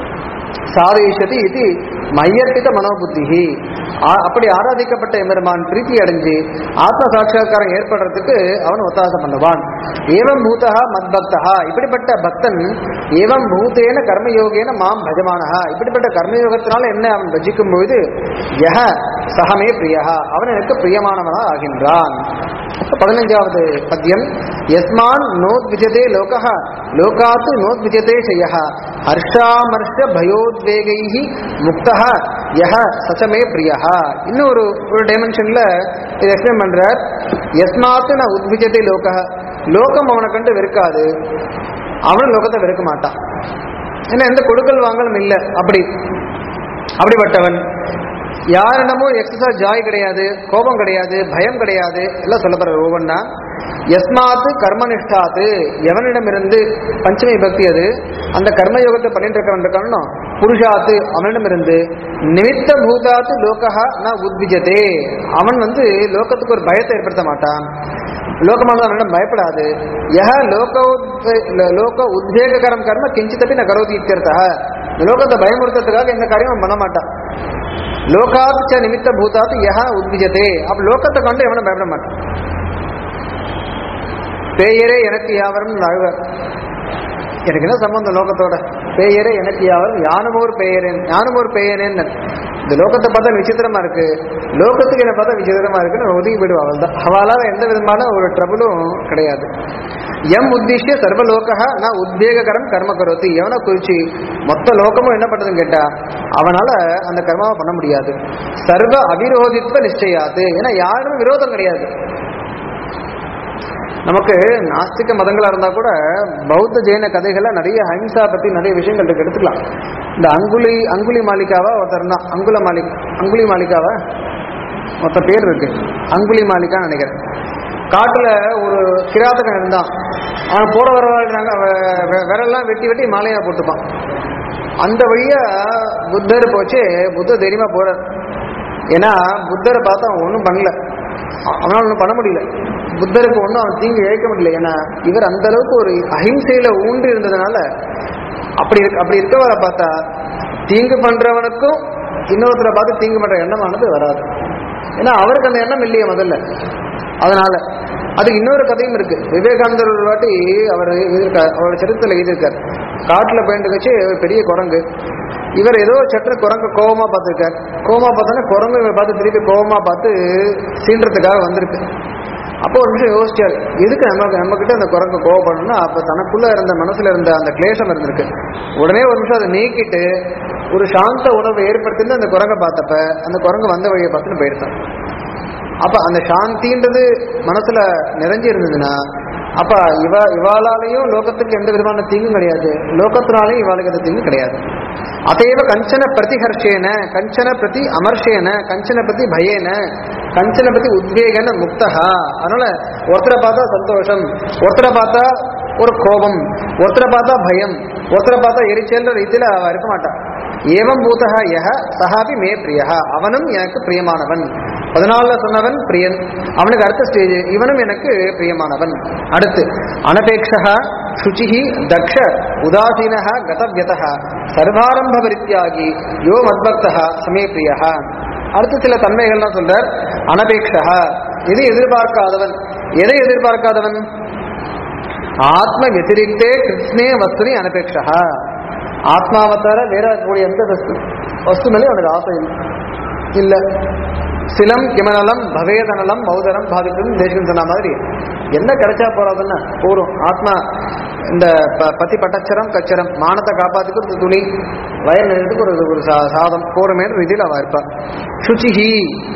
சாதயிஷதி இது மையர்ப்பித மனோபுத்தி அப்படி ஆராதிக்கப்பட்ட எம்பெருமான் பிரீத்தி அடைஞ்சு ஆத்ம சாட்சா்காரம் ஏற்படுறதுக்கு அவன் ஒத்தாசம் பண்ணுவான் ஏவம் பூதா மத்பக்தா இப்படிப்பட்ட பக்தன் ஏவம் பூதேன கர்மயோகேன மாம் பஜமானஹா இப்படிப்பட்ட கர்மயோகத்தினால என்ன அவன் பஜிக்கும் பொழுது யஹ சகமே பிரியஹா அவன் எனக்கு பிரியமானவனா ஆகின்றான் பதினஞ்சாவது பத்தியம் யஸ்மான் நோத்விஜதே லோகः லோகாத்து நோத்விஜதே ஷயः ஹர்ஷாமர்ஷ பயோத்வேகைஹி முக்தः யஹ சச்சமே பிரியஹ இன்னும் ஒரு ஒரு டைமென்ஷன்ல இதை எக்ஸ்பிளைன் பண்றார் யஸ்மாத்து ந உத்விஜதே லோகः லோகம் அவனை கண்டு வெறுக்காது அவனும் லோகத்தை வெறுக்க மாட்டான் ஏன்னா எந்த கொடுக்கல் வாங்கலும் இல்லை அப்படி அப்படிப்பட்டவன் யாரிடமும் எக்ஸசா ஜாய் கிடையாது கோபம் கிடையாது பயம் கிடையாது எல்லாம் சொல்லப்படுற ஒவ்வொன்றா எஸ்மாத்து கர்மனிஷ்டாத்து எவனிடமிருந்து பஞ்சமி பக்தி அது அந்த கர்மயோகத்தை பண்ணிட்டு இருக்கவன் இருக்கானோ புருஷாத்து அவனிடமிருந்து நிமித்த பூதாத்து லோகா ந உத்விஜதே அவன் வந்து லோகத்துக்கு ஒரு பயத்தை ஏற்படுத்த மாட்டான் லோகமானது அவனிடம் பயப்படாது யஹ லோக லோக உத்வேககரம் கர்ம கிஞ்சித்தப்பி ந கரோதி இத்தியர்த்தா இந்த லோகத்தை பயமுறுத்துறதுக்காக எந்த காரியமும் பண்ண மாட்டான் லோகாத் ச நிமித்த பூதாத் யஹ உத்விஜதே அப்ப லோகத்தை கண்டு எவனும் பயப்பட மாட்டான் பேயரே எனக்கு யாவரும் அழுவர் எனக்கு என்ன சம்பந்தம் லோகத்தோட பேயரே எனக்கு யாவரும் யானும் ஒரு பெயரேன் யானும் ஒரு பெயரேன்னு இந்த லோகத்தை பார்த்தா விசித்திரமா இருக்கு லோகத்துக்கு என்ன பார்த்தா விசித்திரமா இருக்குன்னு ஒதுங்கி போயிடுவா அவள் தான் அவளால எந்த விதமான ஒரு ட்ரபிளும் கிடையாது எம் உத்திஷ்ய சர்வலோகா நான் உத்வேககரம் கர்ம கரோத்தி எவனை குறிச்சு மொத்த லோகமும் என்ன பண்றதுன்னு கேட்டா அவனால அந்த கர்மாவை பண்ண முடியாது சர்வ அவிரோதித்வ நிச்சயாது ஏன்னா யாரும் விரோதம் கிடையாது நமக்கு நாஸ்திக மதங்களா இருந்தா கூட பௌத்த ஜெயின கதைகள்ல நிறைய ஹிம்சா பத்தி நிறைய விஷயங்கள் இருக்கு எடுத்துக்கலாம் இந்த அங்குலி அங்குலி மாலிகாவா ஒருத்தர் இருந்தான் அங்குல மாலிக் அங்குலி மாலிகாவா மொத்த பேர் இருக்கு அங்குலி மாலிகான்னு நினைக்கிறேன் காட்டுல ஒரு கிராதகன் இருந்தான் அவன் போற வர வாழ்றாங்க விரல்லாம் வெட்டி வெட்டி மாலையா போட்டுப்பான் அந்த வழியா புத்தர் போச்சு புத்தர் தைரியமா போறார் ஏன்னா புத்தரை பார்த்து அவன் ஒன்றும் பண்ணல அவனால் ஒன்றும் பண்ண முடியல புத்தருக்கு ஒன்றும் அவன் தீங்கு இழைக்க முடியல ஏன்னா இவர் அந்த அளவுக்கு ஒரு அஹிம்சையில ஊன்றி இருந்ததுனால அப்படி இருக்க அப்படி இருக்கவரை பார்த்தா தீங்கு பண்றவனுக்கும் இன்னொருத்தரை பார்த்து தீங்கு பண்ற எண்ணமானது வராது ஏன்னா அவருக்கு அந்த எண்ணம் இல்லையே முதல்ல அதனால அதுக்கு இன்னொரு கதையும் இருக்கு விவேகானந்தர் ஒரு வாட்டி அவர் எழுதியிருக்கார் அவரோட சரித்திரத்தில் எழுதியிருக்கார் காட்டுல போயிட்டு வச்சு ஒரு பெரிய குரங்கு இவர் ஏதோ சற்று குரங்கு கோவமா பார்த்துருக்கார் கோவமா பார்த்தோன்னா குரங்கு இவர் பார்த்து திருப்பி கோவமா பார்த்து சீன்றதுக்காக வந்திருக்கு அப்போ ஒரு நிமிஷம் யோசிச்சார் எதுக்கு நமக்கு நம்ம கிட்ட அந்த குரங்கு கோவப்படணும்னா அப்ப தனக்குள்ள இருந்த மனசுல இருந்த அந்த கிளேசம் இருந்திருக்கு உடனே ஒரு நிமிஷம் அதை நீக்கிட்டு ஒரு சாந்த உணர்வை ஏற்படுத்திட்டு அந்த குரங்கை பார்த்தப்ப அந்த குரங்கு வந்த வழியை பார்த்துன்னு போயிருந்தான் அப்ப அந்த சாந்தின்றது மனசுல நிறைஞ்சு இருந்ததுன்னா அப்ப இவ இவாளாலையும் லோகத்துக்கு எந்த விதமான தீங்கும் கிடையாது லோகத்தினாலையும் இவாளுக்கு எந்த தீங்கும் கிடையாது அதையவ கஞ்சன பிரதிஹர்ஷேன கஞ்சன பிரதி அமர்ஷேன கஞ்சன பிரதி பயேன கஞ்சன பிரதி உத்வேகன முக்தஹா அதனால ஒருத்தரை பார்த்தா சந்தோஷம் ஒருத்தரை பார்த்தா ஒரு கோபம் ஒருத்தரை பார்த்தா பயம் ஒருத்தரை பார்த்தா எரிச்சல்ன்ற ரீதியில அவ இருக்க மாட்டான் ஏவம் பூதா யஹ சஹாபி மே பிரியா அவனும் எனக்கு பிரியமானவன் பதினாலுல சொன்னவன் பிரியன் அவனுக்கு அடுத்த ஸ்டேஜ் இவனும் எனக்கு பிரியமானவன் அடுத்து அனபேக்ஷா சுச்சிஹி தக்ஷ உதாசீனः கதவியதः சர்வாரம்ப பரித்தியாகி யோ மத்பக்தः சமே பிரியः அடுத்து சில தன்மைகள்லாம் சொல்றார் அனபேக்ஷா எது எதிர்பார்க்காதவன் எதை எதிர்பார்க்காதவன் ஆத்ம வத்திரிக்தே கிருஷ்ணே வஸ்துனி அனபேக்ஷா ஆத்மாவை தவிர வேற இருக்கக்கூடிய எந்த வஸ்து வஸ்து மேலே அவனுக்கு ஆசை இல்லை இல்ல சிலம் கிமனலம் பவேதனலம் மௌதரம் பாதிக்கும் தேசம் சொன்ன மாதிரி என்ன கிடைச்சா போறாதுன்னா போரும் ஆத்மா இந்த ப- பத்தி பட்டச்சரம் கச்சரம் மானத்தை காப்பாத்துக்கு ஒரு துணி வயல் நிலத்துக்கு ஒரு ஒரு சா- சாதம் போறமே ரீதியில் அவ இருப்பா சுச்சிஹி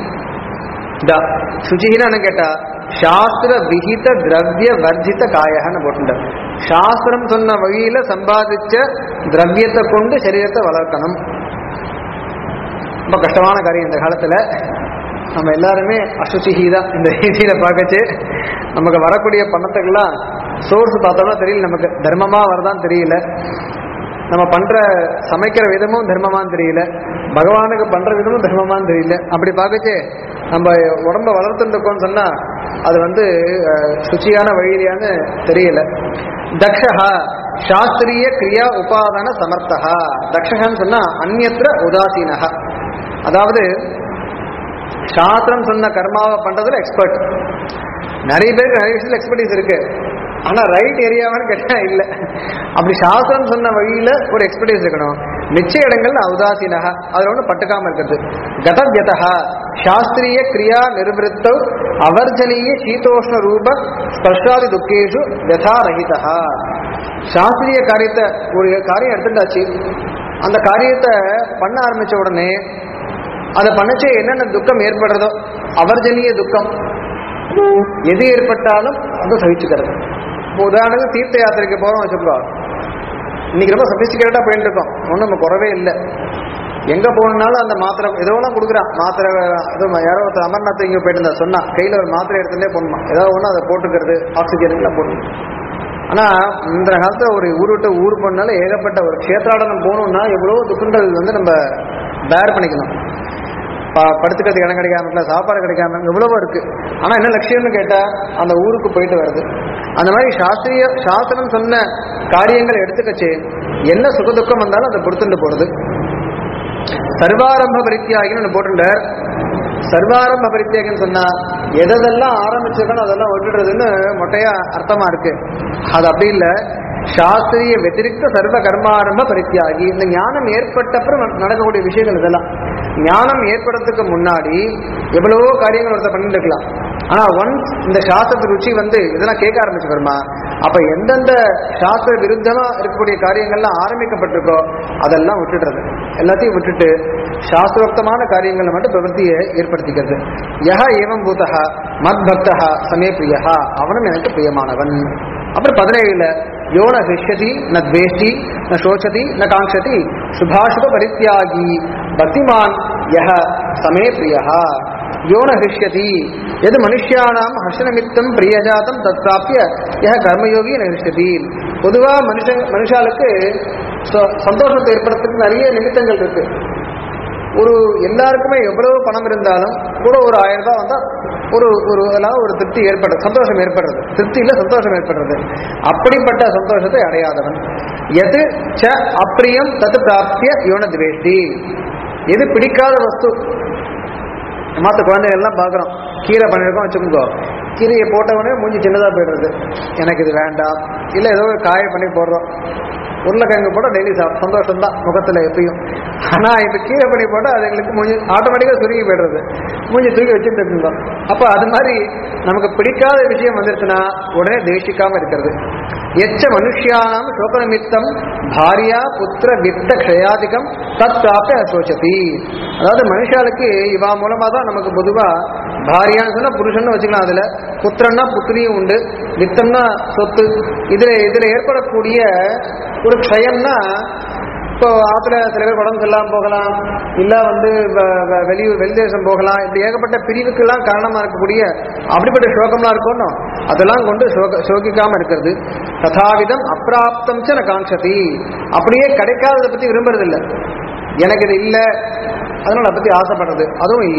இதா சுச்சிஹின்னு கேட்டா சாஸ்திர விகித திரவிய வர்ஜித காயகன்னு போட்டுட்டார் சாஸ்திரம் சொன்ன வழியில சம்பாதிச்ச திரவியத்தை கொண்டு சரீரத்தை வளர்க்கணும் ரொம்ப கஷ்டமான காரியம் இந்த காலத்துல நம்ம எல்லாருமே அசுச்சிஹி தான் இந்த ரீதியில பார்க்கச்சு நமக்கு வரக்கூடிய பணத்துக்கெல்லாம் சோர்ஸ் பார்த்தோம்னா தெரியல நமக்கு தர்மமா வரதான் தெரியல நம்ம பண்ற சமைக்கிற விதமும் தர்மமான்னு தெரியல பகவானுக்கு பண்ற விதமும் தர்மமான்னு தெரியல அப்படி பார்க்கச்சு நம்ம உடம்ப வளர்த்துட்டு இருக்கோம்னு சொன்னா அது வந்து அஹ், சுச்சியான வழியிலான்னு தெரியல தக்ஷா சாஸ்திரிய கிரியா உபாதான சமர்த்தகா தக்ஷகான்னு சொன்னா அந்நியத்திர உதாசீனகா அதாவது சாஸ்திரம் சொன்ன கர்மாவை பண்றதுல எக்ஸ்பர்ட் நிறைய பேருக்கு நிறைய விஷயத்துல எக்ஸ்பர்டீஸ் இருக்கு ஆனா ரைட் ஏரியாவான்னு கேட்டா இல்ல அப்படி சாஸ்திரம் சொன்ன வழியில ஒரு எக்ஸ்பர்டீஸ் இருக்கணும் மிச்ச இடங்கள்ல உதாசீனகா அதுல ஒண்ணு பட்டுக்காம இருக்கிறது கதவியதா சாஸ்திரிய கிரியா நிர்வத்தௌ அவர்ஜனீய சீதோஷ்ண ரூப ஸ்பர்ஷாதி துக்கேஷு யதாரஹிதா சாஸ்திரிய காரியத்தை ஒரு காரியம் எடுத்துட்டாச்சு அந்த காரியத்தை பண்ண ஆரம்பிச்ச உடனே அதை பண்ணச்சே என்னென்ன துக்கம் ஏற்படுறதோ அவர்ஜனீய துக்கம் எது ஏற்பட்டாலும் அதை சகிச்சுக்கிறது இப்போ உதாரணத்துக்கு தீர்த்த யாத்திரைக்கு போறோம் வச்சுக்கோ இன்னைக்கு ரொம்ப சபிஸ்டிகேட்டா போயிட்டு இருக்கோம் ஒன்றும் நம்ம குறவே இல்லை எங்க போகணும்னாலும் அந்த மாத்திரை எதோலாம் கொடுக்குறான் மாத்திரை ஏதோ யாரோ ஒருத்தர் அமர்நாத் இங்கே போயிட்டு இருந்தா சொன்னா கையில ஒரு மாத்திரை எடுத்துட்டே போகணுமா ஏதாவது ஒன்று அதை போட்டுக்கிறது ஆக்சிஜன் எல்லாம் போடணும் ஆனா இந்த காலத்துல ஒரு ஊர் விட்டு ஊர் போனால ஏகப்பட்ட ஒரு க்ஷேத்ராடனம் போகணும்னா எவ்வளவு துக்கங்கள் வந்து நம்ம பேர் பண்ணிக்கணும் ப- படுத்துக்கிறதுக்கு இடம் கிடைக்காம இருக்கல சாப்பாடு கிடைக்காம இருக்கு, எவ்வளவோ இருக்கு ஆனா என்ன லட்சியம்னு கேட்டா அந்த ஊருக்கு போயிட்டு வருது அந்த மாதிரி சாஸ்திரிய சாஸ்திரம் சொன்ன காரியங்களை எடுத்துக்கச்சு என்ன சுகதுக்கம் வந்தாலும் அதை பொறுத்துட்டு போறது சர்வாரம்ப பரித்தியாகின்னு ஒன்று போட்டுட்டார் சர்வாரம்ப பரித்தியாகின்னு சொன்னா எதெல்லாம் ஆரம்பிச்சிருக்கணும் அதெல்லாம் விட்டுடுறதுன்னு மொட்டையா அர்த்தமா இருக்கு அது அப்படி இல்லை சாஸ்திரிய வெத்திரிக்த சர்வ கர்மாரம்ப பரித்தியாகி இந்த ஞானம் ஏற்பட்டப்புறம் நடக்கக்கூடிய விஷயங்கள் இதெல்லாம் ஞானம் ஏற்படுறதுக்கு முன்னாடி எவ்வளவோ காரியங்கள் ஒருத்தர் பண்ணிட்டு இருக்கலாம் ஆனா ஒன்ஸ் இந்த சாஸ்திரத்து ருச்சி வந்து இதெல்லாம் கேட்க ஆரம்பிச்சு வருமா அப்ப எந்தெந்த சாஸ்திர விருத்தமா இருக்கக்கூடிய காரியங்கள்லாம் ஆரம்பிக்கப்பட்டிருக்கோ அதெல்லாம் விட்டுடுறது எல்லாத்தையும் விட்டுட்டு சாஸ்திரோக்தமான காரியங்களை மட்டும் பிரவൃத்தியை ஏற்படுத்திக்கிறது யஹ ஏவம் பூதா மத் பக்தா சமே பிரியஹா அவனும் எனக்கு பிரியமானவன் அப்புறம் பதினேழுல யோன ஹிஷ்யதி ந துவேஷ்டி ந சோச்சதி ந காங்க்ஷதி சுபாஷுப பரித்தியாகி பக்திமான் யஹ சமே பிரியஹா யோன ஹிஷ்யதி எது மனுஷியானாம் ஹர்ஷநிமித்தம் பிரியஜாத்தம் தத் பிராப்பிய யஹ கர்மயோகி ந ஹிஷ்யதி பொதுவா மனுஷ மனுஷாளுக்கு ச- சந்தோஷத்தை ஏற்படுறதுக்கு நிறைய நிமித்தங்கள் இருக்கு ஒரு எல்லாருக்குமே எவ்வளவு பணம் இருந்தாலும் கூட ஒரு ஆயிரம் ரூபாய் வந்தா ஒரு ஒரு அதெல்லாம் ஒரு திருப்தி ஏற்படுறது சந்தோஷம் ஏற்படுறது திருப்தி இல்ல சந்தோஷம் ஏற்படுறது அப்படிப்பட்ட சந்தோஷத்தை அடையாதவன் எது ச அப்பிரியம் தத்து பிராப்திய யோன துவேஷ்டி எது பிடிக்காத வஸ்து மற்ற குழந்தைகள் எல்லாம் பார்க்குறோம் கீரை பண்ணியிருக்கோம் வச்சுக்கோங்க கீரையை போட்டவொடனே மூஞ்சி சின்னதாக போயிடுறது எனக்கு இது வேண்டாம் இல்லை ஏதோ ஒரு காயை பண்ணி போடுறோம் உருளைக்கிழங்கு போட்டால் டெய்லி சாப்பிடும் சந்தோஷம் தான் முகத்தில் எப்பயும் ஆனால் இப்போ கீரை பண்ணி போட்டால் அது எங்களுக்கு மூஞ்சி ஆட்டோமேட்டிக்காக சுருங்கி போயிடுறது மூஞ்சி தூக்கி வச்சுட்டு இருந்தோம் அப்போ அது மாதிரி நமக்கு பிடிக்காத விஷயம் வந்துருச்சுன்னா உடனே தேசிக்காம இருக்கிறது எச்ச மனுஷியானாம் சோகநிமித்தம் பாரியா புத்திர வித்த க்ஷயாதிகம் தத் பிராப்த சோச்சதி அதாவது மனுஷாளுக்கு இவா மூலமா தான் நமக்கு பொதுவா பாரியான்னு சொன்னா புருஷன் வச்சுக்கலாம் அதுல புத்திரன்னா புத்திரியும் உண்டு வித்தம்னா சொத்து இதுல இதுல ஏற்படக்கூடிய ஒரு க்ஷயம்னா இப்போ ஆத்துல சில பேர் உடம்பு சரியில்லாம போகலாம் இல்ல வந்து வ- வ- வெளியூர் வெளிதேசம் போகலாம் இப்படி ஏகப்பட்ட பிரிவுக்கெல்லாம் காரணமா இருக்கக்கூடிய அப்படிப்பட்ட சோகம்லாம் இருக்கணும் அதெல்லாம் கொண்டு சோக சோகிக்காம இருக்கிறது ததாவிதம் அப்பிராப்தம் ச ந காங்க்ஷதி அப்படியே கிடைக்காததை பத்தி விரும்புறது இல்ல எனக்கு இது இல்ல அதனால அதை பத்தி ஆசைப்படுறது அதுவும் இல்ல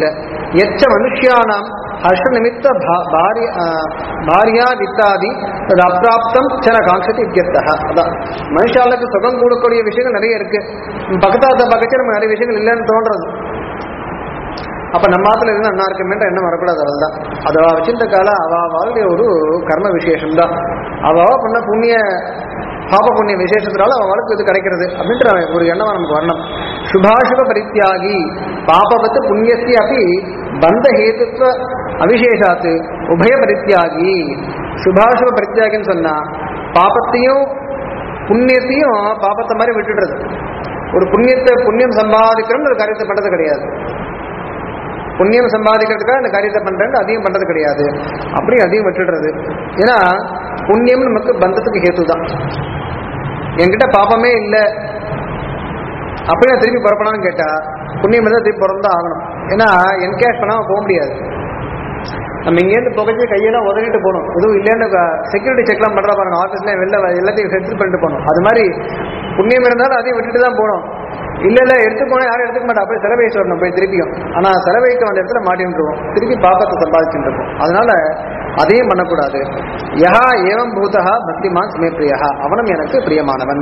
எச்ச மனுஷியானாம் ஹர்ஷ நிமித்த பா- பாரிய ஆ, பாரியா வித்தாதி அது அப்பிராப்தம் சன காங்ஷதி இத்தியர்த்தः அதான் மனுஷாளுக்கு சுகம் கொடுக்கக்கூடிய விஷயங்கள் நிறைய இருக்கு பக்கத்தாத்த பக்கத்து நம்ம நிறைய விஷயங்கள் இல்லைன்னு தோன்றது அப்ப நம்ம ஆத்துல இருந்து நல்லா இருக்குமேன்ற எண்ணம் வரக்கூடாது அதுதான் அது அவ வச்சிருந்த கால அவ அவளுடைய ஒரு கர்ம விசேஷம் தான் அவ அவ பண்ண புண்ணிய பாப புண்ணிய விசேஷத்தினால அவ வாழ்க்கை இது கிடைக்கிறது அப்படின்ற ஒரு எண்ணம் நமக்கு வரணும் சுபாசுப பரித்தியாகி பாபவத்து புண்ணியஸ்தி அப்படி பந்த ஹேத்துத்வ அவிசேஷாத்து உபய பரித்தியாகி சுபாசுப பரித்தியாகின்னு சொன்னா பாபத்தையும் புண்ணியத்தையும் பாபத்தை மாதிரி விட்டுடுறது ஒரு புண்ணியத்தை புண்ணியம் சம்பாதிக்கிறோம்னு ஒரு காரியத்தை பண்றது கிடையாது புண்ணியம் சம்பாதிக்கிறதுக்காக இந்த காரியத்தை பண்றேன்னு அதையும் பண்றது கிடையாது அப்படியே அதையும் விட்டுடுறது ஏன்னா புண்ணியம் நமக்கு பந்தத்துக்கு ஹேத்து தான் என்கிட்ட பாபமே இல்லை அப்படியே நான் திருப்பி புறப்படான்னு கேட்டா புண்ணியம் இருந்தால் திருப்பி பிறந்தா ஆகணும் ஏன்னா என்கேஷ் பண்ணாம போக முடியாது நம்ம இங்கேருந்து புகைச்சு கையெல்லாம் உதறிட்டு போகணும் எதுவும் இல்லைன்னு செக்யூரிட்டி செக்லாம் பண்றா பாருங்க ஆஃபீஸ்ல வெளில வ- எல்லாத்தையும் செட்டில் பண்ணிட்டு போகணும் அது மாதிரி புண்ணியம் இருந்தாலும் அதையும் விட்டுட்டு தான் போகணும் இல்ல இல்ல எடுத்து போனா யாரும் எடுத்துக்க மாட்டா அப்படியே செலவழிச்சு வரணும் போய் திருப்பியும் ஆனா செலவழிக்க வேண்டிய இடத்துல மாட்டின்ட்டுருவோம் திருப்பி பாப்பத்தை சம்பாதிச்சுட்டு இருக்கோம் அதனால அதையும் பண்ணக்கூடாது யஹா ஏவம் பூதா பக்திமான் சமே பிரியா அவனும் எனக்கு பிரியமானவன்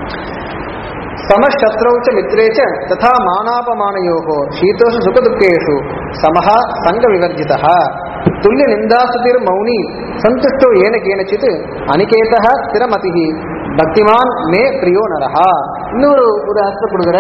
समशत्रौ च मित्रे च तथा मानापमानयोः शीतोषु सुखदुःखेषु समः सङ्गविवर्जितः तुल्यनिन्दास्तुतिर्मौनी सन्तुष्टो येन केनचित् अनिकेतः स्थिरमतिः பக்திமான் மே பிரியோ நரஹா இன்னொரு ஒரு ஆஸ்பெக்ட் கொடுக்குற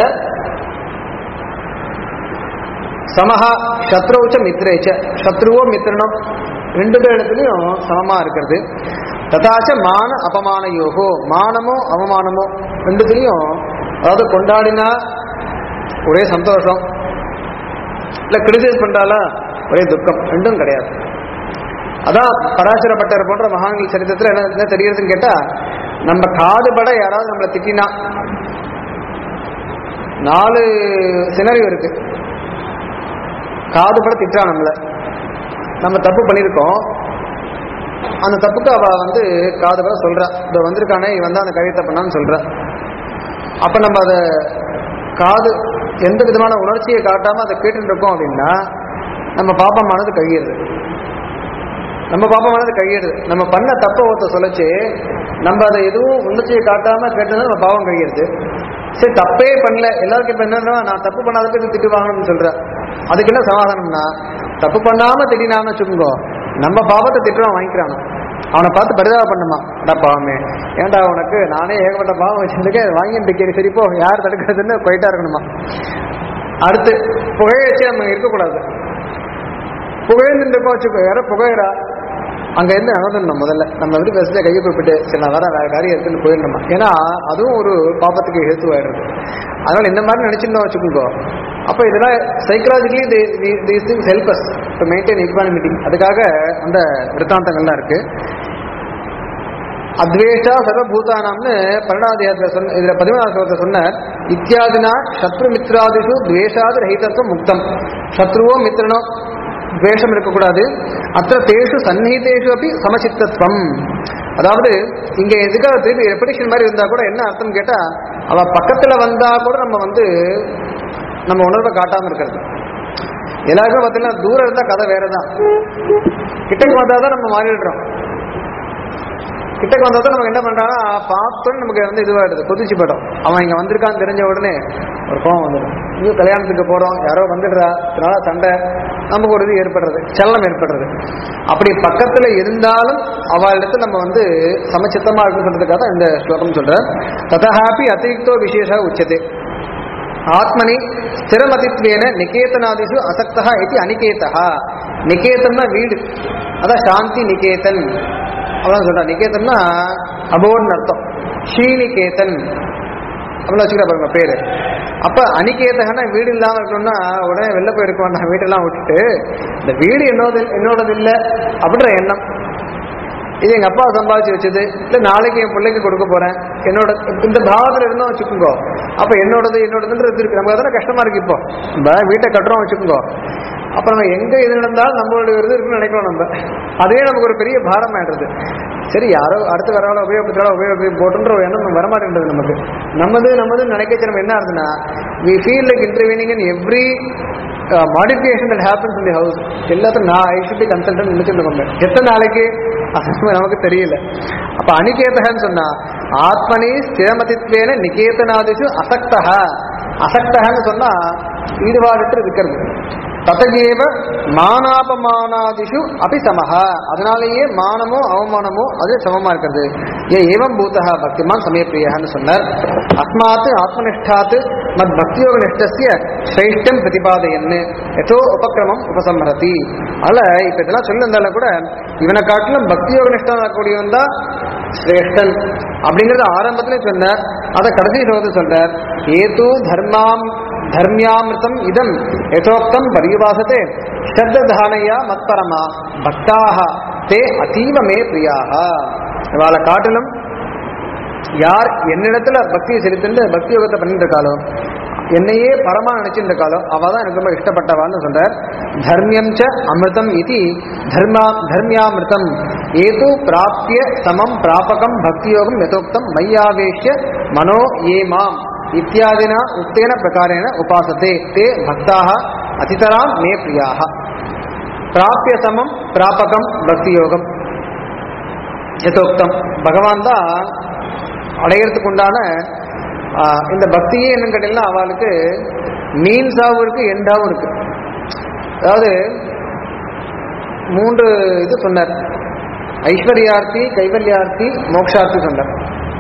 சமஹா சத்ருச்ச மித்ரேச்ச சத்ருவோ மித்ரனோ ரெண்டு பேரிடத்துலையும் சமமா இருக்கிறது ததாச்ச மான அபமான யோகோ மானமோ அவமானமோ ரெண்டுத்துலையும் அதாவது கொண்டாடினா ஒரே சந்தோஷம் இல்ல கிரிட்டிசைஸ் பண்றாலா ஒரே துக்கம் ரெண்டும் கிடையாது அதான் பராசர பட்டர் போன்ற மகான்கள் சரித்திரத்துல என்ன என்ன தெரியுதுன்னு கேட்டா நம்ம காதுபட யாராவது நம்மளை திட்டினா நாலு சினரியோ இருக்கு காதுபட திட்டுறா நம்மள நம்ம தப்பு பண்ணியிருக்கோம் அந்த தப்புக்கு அவ வந்து காதுபட சொல்றா இந்த வந்திருக்கானே இவன் தான் அந்த கவியத்தை பண்ணான்னு சொல்றா அப்ப நம்ம அதை காது எந்த விதமான உணர்ச்சியை காட்டாம அதை கேட்டுட்டு இருக்கோம் அப்படின்னா நம்ம பாப்பமானது கழியிறது நம்ம பாப்பமானது கழியிறது நம்ம பண்ண தப்ப ஒருத்த சொல்லச்சு நம்ம அதை எதுவும் உணர்ச்சியை காட்டாம கேட்டது நம்ம பாவம் கழியிறது சரி தப்பே பண்ணல எல்லாருக்கும் இப்ப என்னன்னா நான் தப்பு பண்ணாதப்ப இது திட்டு வாங்கணும்னு சொல்றேன் அதுக்கு என்ன சமாதானம்னா தப்பு பண்ணாம திட்டினான்னு வச்சுக்கோங்க நம்ம பாவத்தை திட்டுறோம் வாங்கிக்கிறானோ அவனை பார்த்து பரிதாபம் பண்ணுமா அடா பாவமே ஏன்டா உனக்கு நானே ஏகப்பட்ட பாவம் வச்சிருந்துக்கேன் அதை வாங்கிட்டு கேரி சரி போ யார் தடுக்கிறதுன்னு போயிட்டா இருக்கணுமா அடுத்து புகையை வச்சு நம்ம இருக்கக்கூடாது புகையிருந்து இருக்கோம் வச்சுக்கோ யாரோ புகையரா அங்க இருந்து நகர்ந்துடணும் முதல்ல நம்ம வந்து பெஸ்ட்ல கையை கூப்பிட்டு சரி நான் வர வேற காரியம் எடுத்துன்னு போயிடணுமா ஏன்னா அதுவும் ஒரு பாப்பத்துக்கு ஹேத்துவாயிடுது அதனால இந்த மாதிரி நினைச்சிருந்தோம் வச்சுக்கோங்க அப்ப இதெல்லாம் psychologically these things help us to maintain equanimity அதுக்காக அந்த விற்த்தாந்தங்கள்லாம் இருக்கு அத்வேஷா சர்வபூதானாம்னு பன்னெண்டாவது சொன்ன இதுல பதிமூணாவது ஸ்லோகத்துல சொன்னார் இத்தியாதினா சத்ரு மித்ராதிஷு துவேஷாது ரஹிதத்துவம் முக்தம் சத்ருவோ மித்ரனோ துவேஷம் இருக்கக்கூடாது அத்த தேஷு சந்நிதேஷு அப்படி சமச்சித்தத்துவம் அதாவது இங்க எதுக்காக திருப்பி ரெப்படிஷன் மாதிரி இருந்தா கூட என்ன அர்த்தம் கேட்டா அவ பக்கத்துல வந்தா கூட நம்ம வந்து நம்ம உணர்வை காட்டாம இருக்கிறது எல்லாருக்கும் பார்த்தீங்கன்னா தூரம் இருந்தா கதை வேறதான் கிட்டக்கு வந்தாதான் நம்ம மாறிடுறோம் கிட்டக்கு வந்தா நமக்கு என்ன பண்றாங்கன்னா பார்த்தோன்னு நமக்கு வந்து இதுவாயிடுது கொதிச்சு போயிடும் அவன் இங்க வந்திருக்கான்னு தெரிஞ்ச உடனே ஒரு கோவம் வந்துடும் இங்கேயும் கல்யாணத்துக்கு போறோம் யாரோ வந்துடுறா இதனால சண்டை நமக்கு ஒரு இது ஏற்படுறது செல்லம் ஏற்படுறது அப்படி பக்கத்துல இருந்தாலும் அவளிடத்துல நம்ம வந்து சமச்சித்தமா இருக்குன்னு சொல்றதுக்காக தான் இந்த ஸ்லோகம் சொல்ற ததஹாப்பி அதிரிக்தோ விசேஷ உச்சதே ஆத்மனி ஸ்திரமதித்வேன நிகேதனாதிஷு அசக்தா இது அனிகேதா நிகேதன்னா வீடு அதான் சாந்தி நிகேதன் அதான் சொல்றா நிகேதன்னா அபோன்னு அர்த்தம் ஸ்ரீநிகேதன் அப்படின்னு வச்சுக்கிற பாருங்க பேரு அப்ப அனிகேதகனா வீடு இல்லாம இருக்கணும்னா உடனே வெளில போயிருக்க வேண்டாம் வீட்டெல்லாம் விட்டுட்டு இந்த வீடு என்னோட என்னோடது இல்லை அப்படின்ற எண்ணம் இது எங்க அப்பா சம்பாதிச்சு வச்சது இல்ல நாளைக்கு என் பிள்ளைக்கு கொடுக்க போறேன் என்னோட இந்த பாவத்துல இருந்தோம் வச்சுக்கோங்க அப்ப என்னோடது என்னோடதுன்றது இருக்கு நமக்கு அதெல்லாம் கஷ்டமா இருக்கு இப்போ நம்ம வீட்டை கட்டுறோம் வச்சுக்கோங்க அப்ப நம்ம எங்க இது நடந்தாலும் நம்மளுடைய இது இருக்குன்னு நினைக்கிறோம் நம்ம அதுவே நமக்கு ஒரு பெரிய பாரம் ஆயிடுறது சரி யாரோ அடுத்து வரவால உபயோகப்படுத்தாலும் உபயோக போட்டுன்ற ஒரு எண்ணம் வரமாட்டேன்றது நமக்கு நம்மது நம்மதுன்னு நினைக்கச்சு நம்ம என்ன ஆகுதுன்னா we feel like intervening in every modification that happens in the house எல்லாத்தையும் நான் ஐ ஷுட் பி கன்சல்டன் நினைச்சுட்டு இருக்கோம் எத்தனை நாளைக்கு அது நமக்கு தெரியல அப்ப அனிகேதகன்னு சொன்னா ஆத்மனி ஸ்திரமதித்வேன நிகேதனாதிஷு அசக்தக அசக்தகன்னு சொன்னா ஈடுபாடுட்டு இருக்கிறது ததகேவ மானாபமானாதிஷு அபி சமஹ அதனாலேயே மானமோ அவமானமோ அது சமமா இருக்கிறது ஏ ஏவம் பூதः பக்திமான் சமயப்பிரியன்னு சொன்னார் அஸ்மாத் ஆத்மனிஷ்டாத் மத் பக்தியோக நிஷ்டஸ்ய ஸ்ரேஷ்டம் பிரதிபாதையன்னு எதோ உபக்கிரமம் உபசம்ஹரதி அதுல இப்ப இதெல்லாம் சொல்லியிருந்தாலும் கூட இவனை காட்டிலும் பக்தியோக நிஷ்டம் கூடியவன் தான் சிரேஷ்டன் அப்படிங்கறது ஆரம்பத்திலே சொன்னார் அதை கடைசி ஸ்லோகத்தில் சொல்றார் ஏது தர்மாம் தர்மியாமிருதம் இதம் யதோக்தம் பரிவாசத்தே ஸ்ரத்ததானையா மத்பரமா பக்தாக தே அதீவ மே பிரியாக இவாளை காட்டிலும் யார் என்னிடத்துல பக்தியை செலுத்திட்டு பக்தி யோகத்தை பண்ணிட்டு இருக்காளோ என்னையே பரமா நினைச்சிட்டு இருக்காளோ அவ தான் எனக்கு ரொம்ப இஷ்டப்பட்டவான்னு சொல்றார் தர்மியம் ச அமிர்தம் இது தர்மா தர்மியாமிருதம் ஏது பிராப்திய சமம் பிராபகம் பக்தி யோகம் யதோக்தம் மையாவேஷ்ய மனோ ஏ மாம் இத்தியாதினா உக்தேன பிரகாரேண உபாசத்தே தே பக்தாக அதிதராம் மே பிரியாக பிராப்திய சமம் பிராபகம் பக்தி யோகம் யதோக்தம் பகவான் தான் அடையறதுக்கு உண்டான ஆ, இந்த பக்தியே என்னன்னு கேட்டீங்கன்னா அவளுக்கு மீன்ஸாவும் இருக்கு எண்டாவும் இருக்கு அதாவது மூன்று இது சொன்னார் ஐஸ்வர்யார்த்தி கைவல்யார்த்தி மோக்ஷார்த்தி சொன்னார்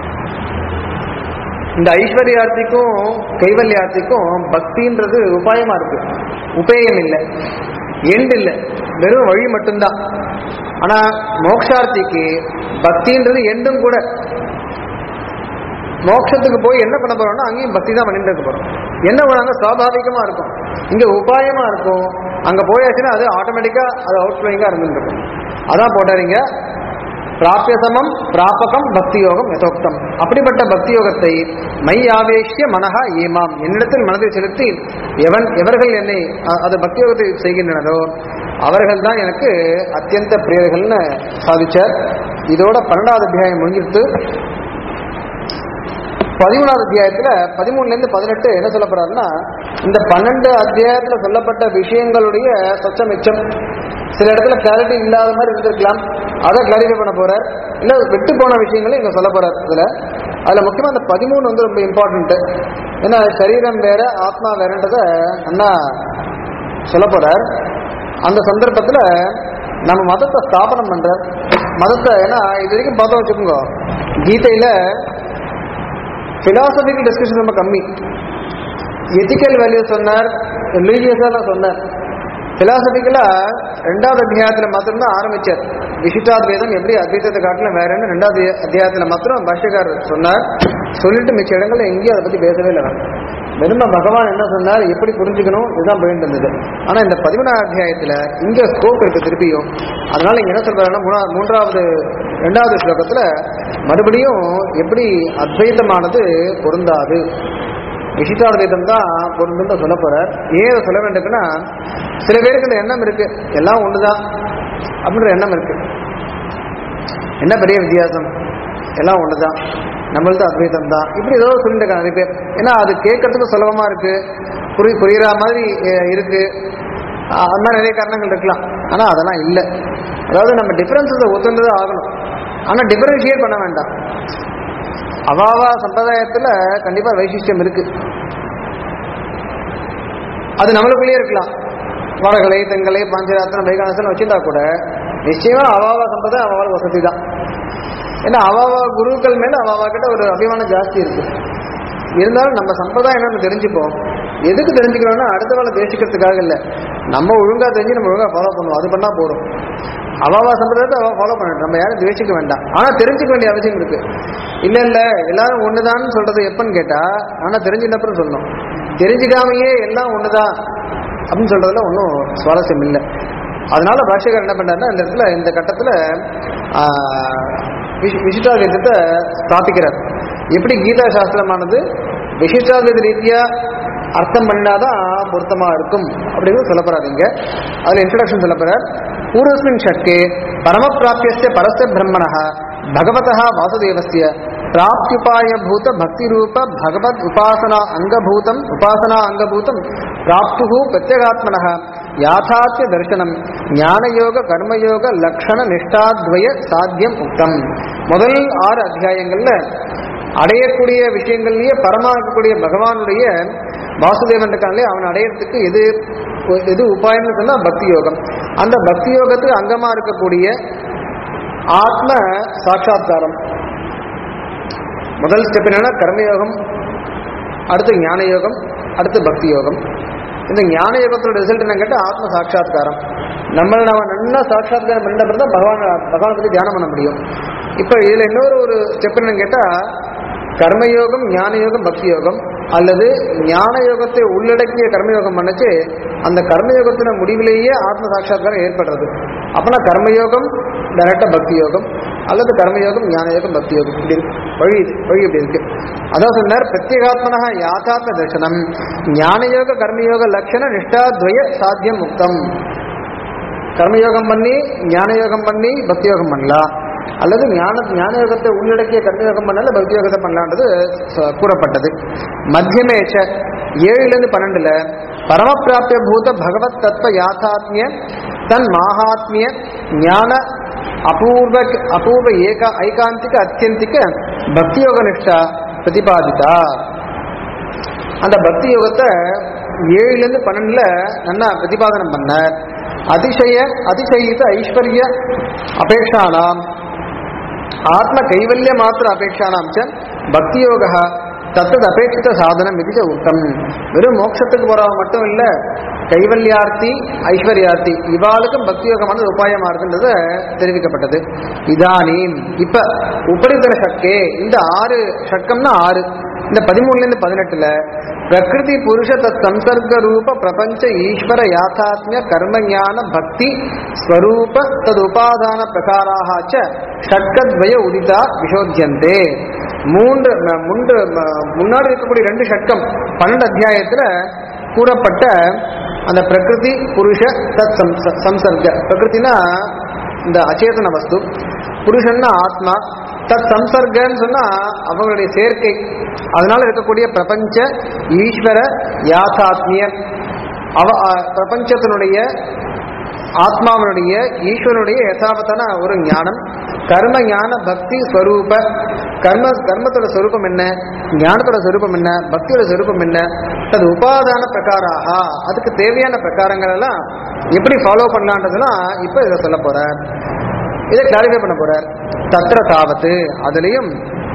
இந்த ஐஸ்வர்யார்த்திக்கும் கைவல்யார்த்திக்கும் பக்தின்றது உபாயமா இருக்கு உபேயம் இல்லை எண்ட் இல்லை வெறும் வழி மட்டும்தான் ஆனா மோக்ஷார்த்திக்கு பக்தின்றது எண்டும் கூட மோட்சத்துக்கு போய் என்ன பண்ண போறோம்னா அங்கேயும் பக்தி தான் பண்ணிட்டு இருக்க போறோம் என்ன பண்ணாங்க சுவாபாவிகமா இருக்கும் இங்க உபாயமா இருக்கும் அங்க போயாச்சுன்னா அது ஆட்டோமேட்டிக்கா அது அவுட் ஃப்ளோயிங்கா இருந்துட்டு இருக்கும் அதான் போட்டாருங்க பிராபியசமம் பிராபகம் பக்தி யோகம் யதோக்தம் அப்படிப்பட்ட பக்தி யோகத்தை மை ஆவேஷ்ய மனஹா ஏமாம் என்னிடத்தில் மனதை செலுத்தி எவன் எவர்கள் என்னை அ- அது பக்தி யோகத்தை செய்கின்றனரோ அவர்கள் தான் எனக்கு அத்தியந்த பிரியர்கள்னு சாதிச்சார் இதோட பன்னெண்டாவது அத்தியாயம் முடிஞ்சிட்டு பதிமூணாவது அத்தியாயத்துல பதிமூணுல இருந்து பதினெட்டு என்ன சொல்ல போறாருன்னா இந்த பன்னெண்டு அத்தியாயத்துல சொல்லப்பட்ட விஷயங்களுடைய சொச்ச மிச்சம் சில இடத்துல கிளாரிட்டி இல்லாத மாதிரி இருந்திருக்கலாம் அதை கிளாரிஃபை பண்ண போறார் இல்ல விட்டு போன விஷயங்களும் இங்க சொல்ல போறார் இதுல அதுல முக்கியமா இந்த பதிமூணு வந்து ரொம்ப இம்பார்ட்டன்ட் ஏன்னா சரீரம் வேற ஆத்மா வேறன்றத அண்ணா சொல்ல போறார் அந்த சந்தர்ப்பத்துல நம்ம மதத்தை ஸ்தாபனம் பண்றார் மதத்தை ஏன்னா இது வரைக்கும் பார்த்தோம் வச்சுக்கோங்க கீதையில பிலாசபிக்கல் டிஸ்கஷன் ரொம்ப கம்மி எத்திக்கல் வேல்யூ சொன்னார் ரிலீஜியஸாக சொன்னார் பிலாசபிக்கலா ரெண்டாவது அத்தியாயத்துல மாத்திரம்தான் ஆரம்பிச்சார் விசிட்டாத்வைதம் எப்படி அத்வைதத்தை காட்டிலும் வேறன்னு ரெண்டாவது அத்தியாயத்துல மாத்திரம் பாஷ்யக்காரர் சொன்னார் சொல்லிட்டு மிச்ச இடங்கள்ல எங்கேயும் அதை பத்தி பேசவே இல்லை அவர். வெறும பகவான் என்ன சொன்னார் எப்படி புரிஞ்சுக்கணும் இதுதான் போயிட்டு இருந்தது ஆனா இந்த பதிமூணாவது அத்தியாயத்துல இங்க ஸ்கோப் இருக்கு திருப்பியும் அதனால இங்க என்ன சொல்றாருன்னா மூணா- மூன்றாவது ரெண்டாவது ஸ்லோகத்துல மறுபடியும் எப்படி அத்வைதமானது பொருந்தாது விசிஷ்டாத்வைதம் தான் பொருந்தும் தான் சொல்ல போறார் ஏன் அதை சொல்ல வேண்டும்னா சில பேருக்கு இந்த எண்ணம் இருக்கு எல்லாம் ஒண்ணுதான் அப்படின்ற எண்ணம் இருக்கு என்ன பெரிய வித்தியாசம் எல்லாம் ஒண்ணுதான் நம்மளது அத்வைதம் தான் இப்படி ஏதோ சொல்லிட்டு இருக்காங்க நிறைய பேர் ஏன்னா அது கேட்கறதுக்கு சுலபமா இருக்கு புரி புரியுற மாதிரி அஹ், இருக்கு அஹ், அது மாதிரி நிறைய காரணங்கள் இருக்கலாம் ஆனா அதெல்லாம் இல்லை அதாவது நம்ம டிஃபரன்ஸை ஒத்துந்தது ஆகணும் ஆனா டிஃபரன்ஷியேட் பண்ண வேண்டாம் அவாவா சம்பிரதாயத்துல கண்டிப்பா வைசிஷ்டியம் இருக்கு அது நம்மளுக்குள்ளேயே இருக்கலாம் வடகலை தெங்கலை பாஞ்சராத்திரம் வைகானசன் வச்சிருந்தா கூட நிச்சயமா அவாவா சம்பிரதாயம் அவாவா வசதி தான் ஏன்னா அவாவா குருக்கள் மேல அவாவா கிட்ட ஒரு அபிமானம் ஜாஸ்தி இருக்கு இருந்தாலும் நம்ம சம்பிரதாயம் என்னன்னு தெரிஞ்சுப்போம் எதுக்கு தெரிஞ்சுக்கிறோம்னா அடுத்த வேலை தேசிக்கிறதுக்காக இல்லை நம்ம ஒழுங்கா தெரிஞ்சு நம்ம ஒழுங்கா ஃபாலோ பண்ணுவோம் அது பண்ணா போதும் அவாவா சம்பிரதாயத்தை அவ ஃபாலோ பண்ணட்டும் நம்ம யாரும் துவேஷிக்க வேண்டாம் ஆனா தெரிஞ்சுக்க வேண்டிய அவசியம் இருக்கு இல்ல இல்ல எல்லாரும் ஒண்ணுதான்னு சொல்றது எப்பன்னு கேட்டா ஆனா தெரிஞ்சினப்புறம் சொல்லணும் தெரிஞ்சுக்காமையே எல்லாம் ஒண்ணுதான் அப்படின்னு சொல்றதுல ஒன்றும் சுவாரஸ்யம் இல்லை அதனால பாஷ்யக்காரர் என்ன பண்றாருன்னா இந்த இடத்துல இந்த கட்டத்துல விசிஷ்டாத்வைதத்தை ஸ்தாபிக்கிறார் எப்படி கீதா சாஸ்திரமானது விசிஷ்டாத்வைத ரீதியா அர்த்தம் பண்ணாதான் பொருத்தமா இருக்கும் அப்படிங்கிறது சொல்ல போறாரு இங்க அதுல இன்ட்ரடக்ஷன் சொல்ல போறார் பூர்வஸ்மின் ஷட்கே பரமப்பிராபியஸ்ய பரஸ்ய பிரம்மணः பகவதः வாசுதேவஸ்ய பிராப்தியுபாயபூத பக்தி ரூப பகவத் உபாசனா அங்கபூதம் உபாசனா அங்கபூதம் பிராப்து பிரத்யேகாத்மனः யாதாத்ய தர்சனம் ஞானயோக கர்மயோக லக்ஷண நிஷ்டாத்வய சாத்தியம் உக்தம் முதல் ஆறு அத்தியாயங்கள்ல அடையக்கூடிய விஷயங்கள்லயே பரமா இருக்கக்கூடிய பகவானுடைய வாசுதேவன் இருக்காங்களே அவன் அடையறதுக்கு எது எது உபாயம்னு சொன்னா பக்தி யோகம் அந்த பக்தி யோகத்துக்கு அங்கமா இருக்கக்கூடிய ஆத்ம சாட்சா்காரம் முதல் ஸ்டெப் என்னன்னா கர்மயோகம் அடுத்து ஞான யோகம் அடுத்து பக்தி யோகம் இந்த ஞான யோகத்தோட ரிசல்ட் என்ன கேட்டால் ஆத்ம சாட்சா்காரம் நம்மளை நம்ம நல்லா சாட்சா்காரம் பண்ண பிறகு தான் பகவான் பகவானை பற்றி தியானம் பண்ண முடியும் இப்போ இதில் இன்னொரு ஒரு ஸ்டெப் என்னன்னு கேட்டால் கர்மயோகம் ஞான யோகம் பக்தி யோகம் அல்லது ஞான யோகத்தை உள்ளடக்கிய கர்மயோகம் பண்ணச்சு அந்த கர்மயோகத்தின முடிவிலேயே ஆத்ம சாட்சா்காரம் ஏற்படுறது அப்பனா கர்மயோகம் டைரக்டா பக்தி யோகம் அல்லது கர்மயோகம் ஞான யோகம் பக்தி யோகம் இப்படி இருக்கு வழி இது வழி இப்படி இருக்கு அதான் சொன்னார் பிரத்யேகாத்மனா யாத்தாத்ம தர்சனம் ஞானயோக கர்மயோக லட்சண நிஷ்டாத்வய சாத்தியம் முக்தம் கர்மயோகம் பண்ணி ஞான யோகம் பண்ணி பக்தி யோகம் பண்ணலாம் அல்லது ஞான ஞான யோகத்தை உள்ளடக்கிய கர்மயோகம் பண்ணல பக்தி யோகத்தை பண்ணலான்றது ச- கூறப்பட்டது மத்தியமேச்ச ஏழுலேருந்து பன்னெண்டுல பரமபிராப்திய பூத பகவத் தத்துவ யாத்தாத்மிய தன் மாகாத்மிய ஞான அபூர்வ அபூர்வ ஏக ஐகாந்திக அத்தியந்திக பக்தி யோக நிஷ்டா பிரதிபாதிதா அந்த பக்தி யோகத்தை ஏழுலேருந்து பன்னெண்டுல நல்லா பிரதிபாதனம் பண்ணார் அதிசய அதிசயித்த ஐஸ்வர்ய அபேட்சானாம் ஆத்ம கைவல்ய மாத்திர அபேட்சானாம் ச பக்தி யோக தத்தது அபேட்சித சாதனம் இது ச உத்தம் வெறும் மோட்சத்துக்கு போறவங்க மட்டும் இல்ல கைவல்யார்த்தி ஐஸ்வர்யார்த்தி இவாளுக்கும் பக்தி யோகமான உபாயமா இருக்குன்றது தெரிவிக்கப்பட்டது இதானீம் இப்ப உபரிதர சக்கே இந்த ஆறு சக்கம்னா ஆறு இந்த பதிமூணுல இருந்து பதினெட்டுல பிரகிருதி புருஷ தத் சம்சர்க ரூப பிரபஞ்ச ஈஸ்வர யாத்தாத்மிய கர்ம ஞான பக்தி ஸ்வரூப தது உபாதான பிரகாராக ச ஷட்கத்வய உதிதா விசோத்தியந்தே மூன்று ம- முன்று ம- முன்னாடி இருக்கக்கூடிய ரெண்டு ஷட்கம் பன்னெண்டு அத்தியாயத்துல கூறப்பட்ட அந்த பிரகிருதி புருஷ தத் சம்ச- சம்சர்க பிரகிருத்தினா இந்த அச்சேதன வஸ்து புருஷன்னா ஆத்மா தத் சம்சர்கன்னு சொன்னா அவங்களுடைய சேர்க்கை அதனால இருக்கக்கூடிய பிரபஞ்ச ஈஸ்வர யாத்தாத்மிய அவ அ- பிரபஞ்சத்தினுடைய ஆத்மாவனுடைய ஈஸ்வரனுடைய யதாபத்தான ஒரு ஞானம் கர்ம ஞான பக்தி ஸ்வரூப கர்ம கர்மத்தோட ஸ்வரூபம் என்ன ஞானத்தோட ஸ்வரூபம் என்ன பக்தியோட ஸ்வரூபம் என்ன அது உபாதான பிரகாராக அதுக்கு தேவையான பிரகாரங்கள் எல்லாம் எப்படி ஃபாலோ பண்ணலான்றதுலாம் இப்போ இதை சொல்ல போறார் இதை கிளாரிஃபை பண்ண போறார் தத்திர தாவத்து அதுலயும்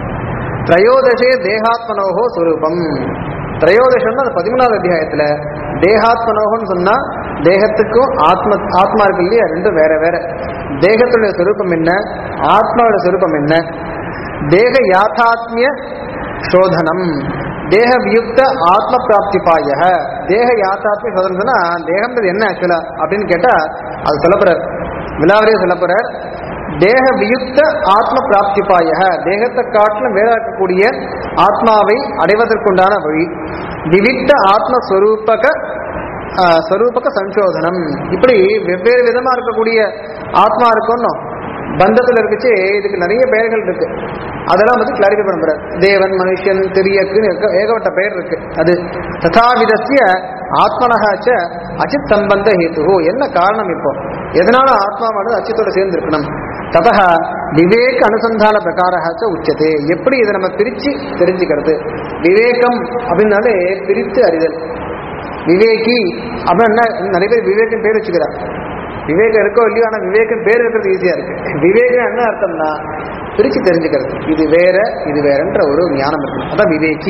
திரையோதசே தேகாத்மனோகோ ஸ்வரூபம் திரையோதசம்னா அது பதிமூணாவது அத்தியாயத்துல தேகாத்மனோகம்னு சொன்னா தேகத்துக்கும் ஆத்ம ஆத்மா இருக்கு இல்லையா ரெண்டும் வேற வேற தேகத்துடைய சொரூபம் என்ன ஆத்மாவோட சொரூபம் என்ன தேக யாத்தாத்மிய சோதனம் தேக வியுக்த ஆத்ம பிராப்திபாய தேக யாத்தாத்மிய சோதனம் சொன்னா தேகம்ன்றது என்ன ஆக்சுவலா அப்படின்னு கேட்டா அது சொல்ல போறார் விழாவிலேயே சொல்ல போறார் தேக வியுக்த ஆத்ம பிராப்திபாய தேகத்தை காட்டிலும் வேற இருக்கக்கூடிய ஆத்மாவை அடைவதற்குண்டான வழி விவிக்த ஆத்மஸ்வரூபக ஆஹ், ஸ்வரூபக சஞ்சோதனம் இப்படி வெவ்வேறு விதமா இருக்கக்கூடிய ஆத்மா இருக்கணும் பந்தத்துல இருக்குச்சு இதுக்கு நிறைய பெயர்கள் இருக்கு அதெல்லாம் வந்து கிளாரிஃபை பண்ண போறார் தேவன் மனுஷன் திரியக்குன்னு இருக்க ஏகப்பட்ட பெயர் இருக்கு அது ததாவிதஸ்ய ஆத்மனகாச்ச அச்சித் சம்பந்த ஹேத்து என்ன காரணம் இப்போ எதனால ஆத்மாவானது அச்சித்தோட சேர்ந்து இருக்கணும் ததா விவேக அனுசந்தான பிரகாரகாச்ச உச்சதே எப்படி இதை நம்ம பிரிச்சு தெரிஞ்சுக்கிறது விவேகம் அப்படின்னாலே பிரித்து அறிதல் விவேகி அப்படின்னா நிறைய பேர் விவேகம் பேர் வச்சுக்கிறா விவேகம் இருக்கோ இல்லையோ ஆனால் விவேகம் பேர் இருக்கிறது ஈஸியா இருக்கு விவேகம் என்ன அர்த்தம்னா பிரிச்சு தெரிஞ்சுக்கிறது இது வேற இது வேறன்ற ஒரு ஞானம் இருக்கு அதான் விவேகி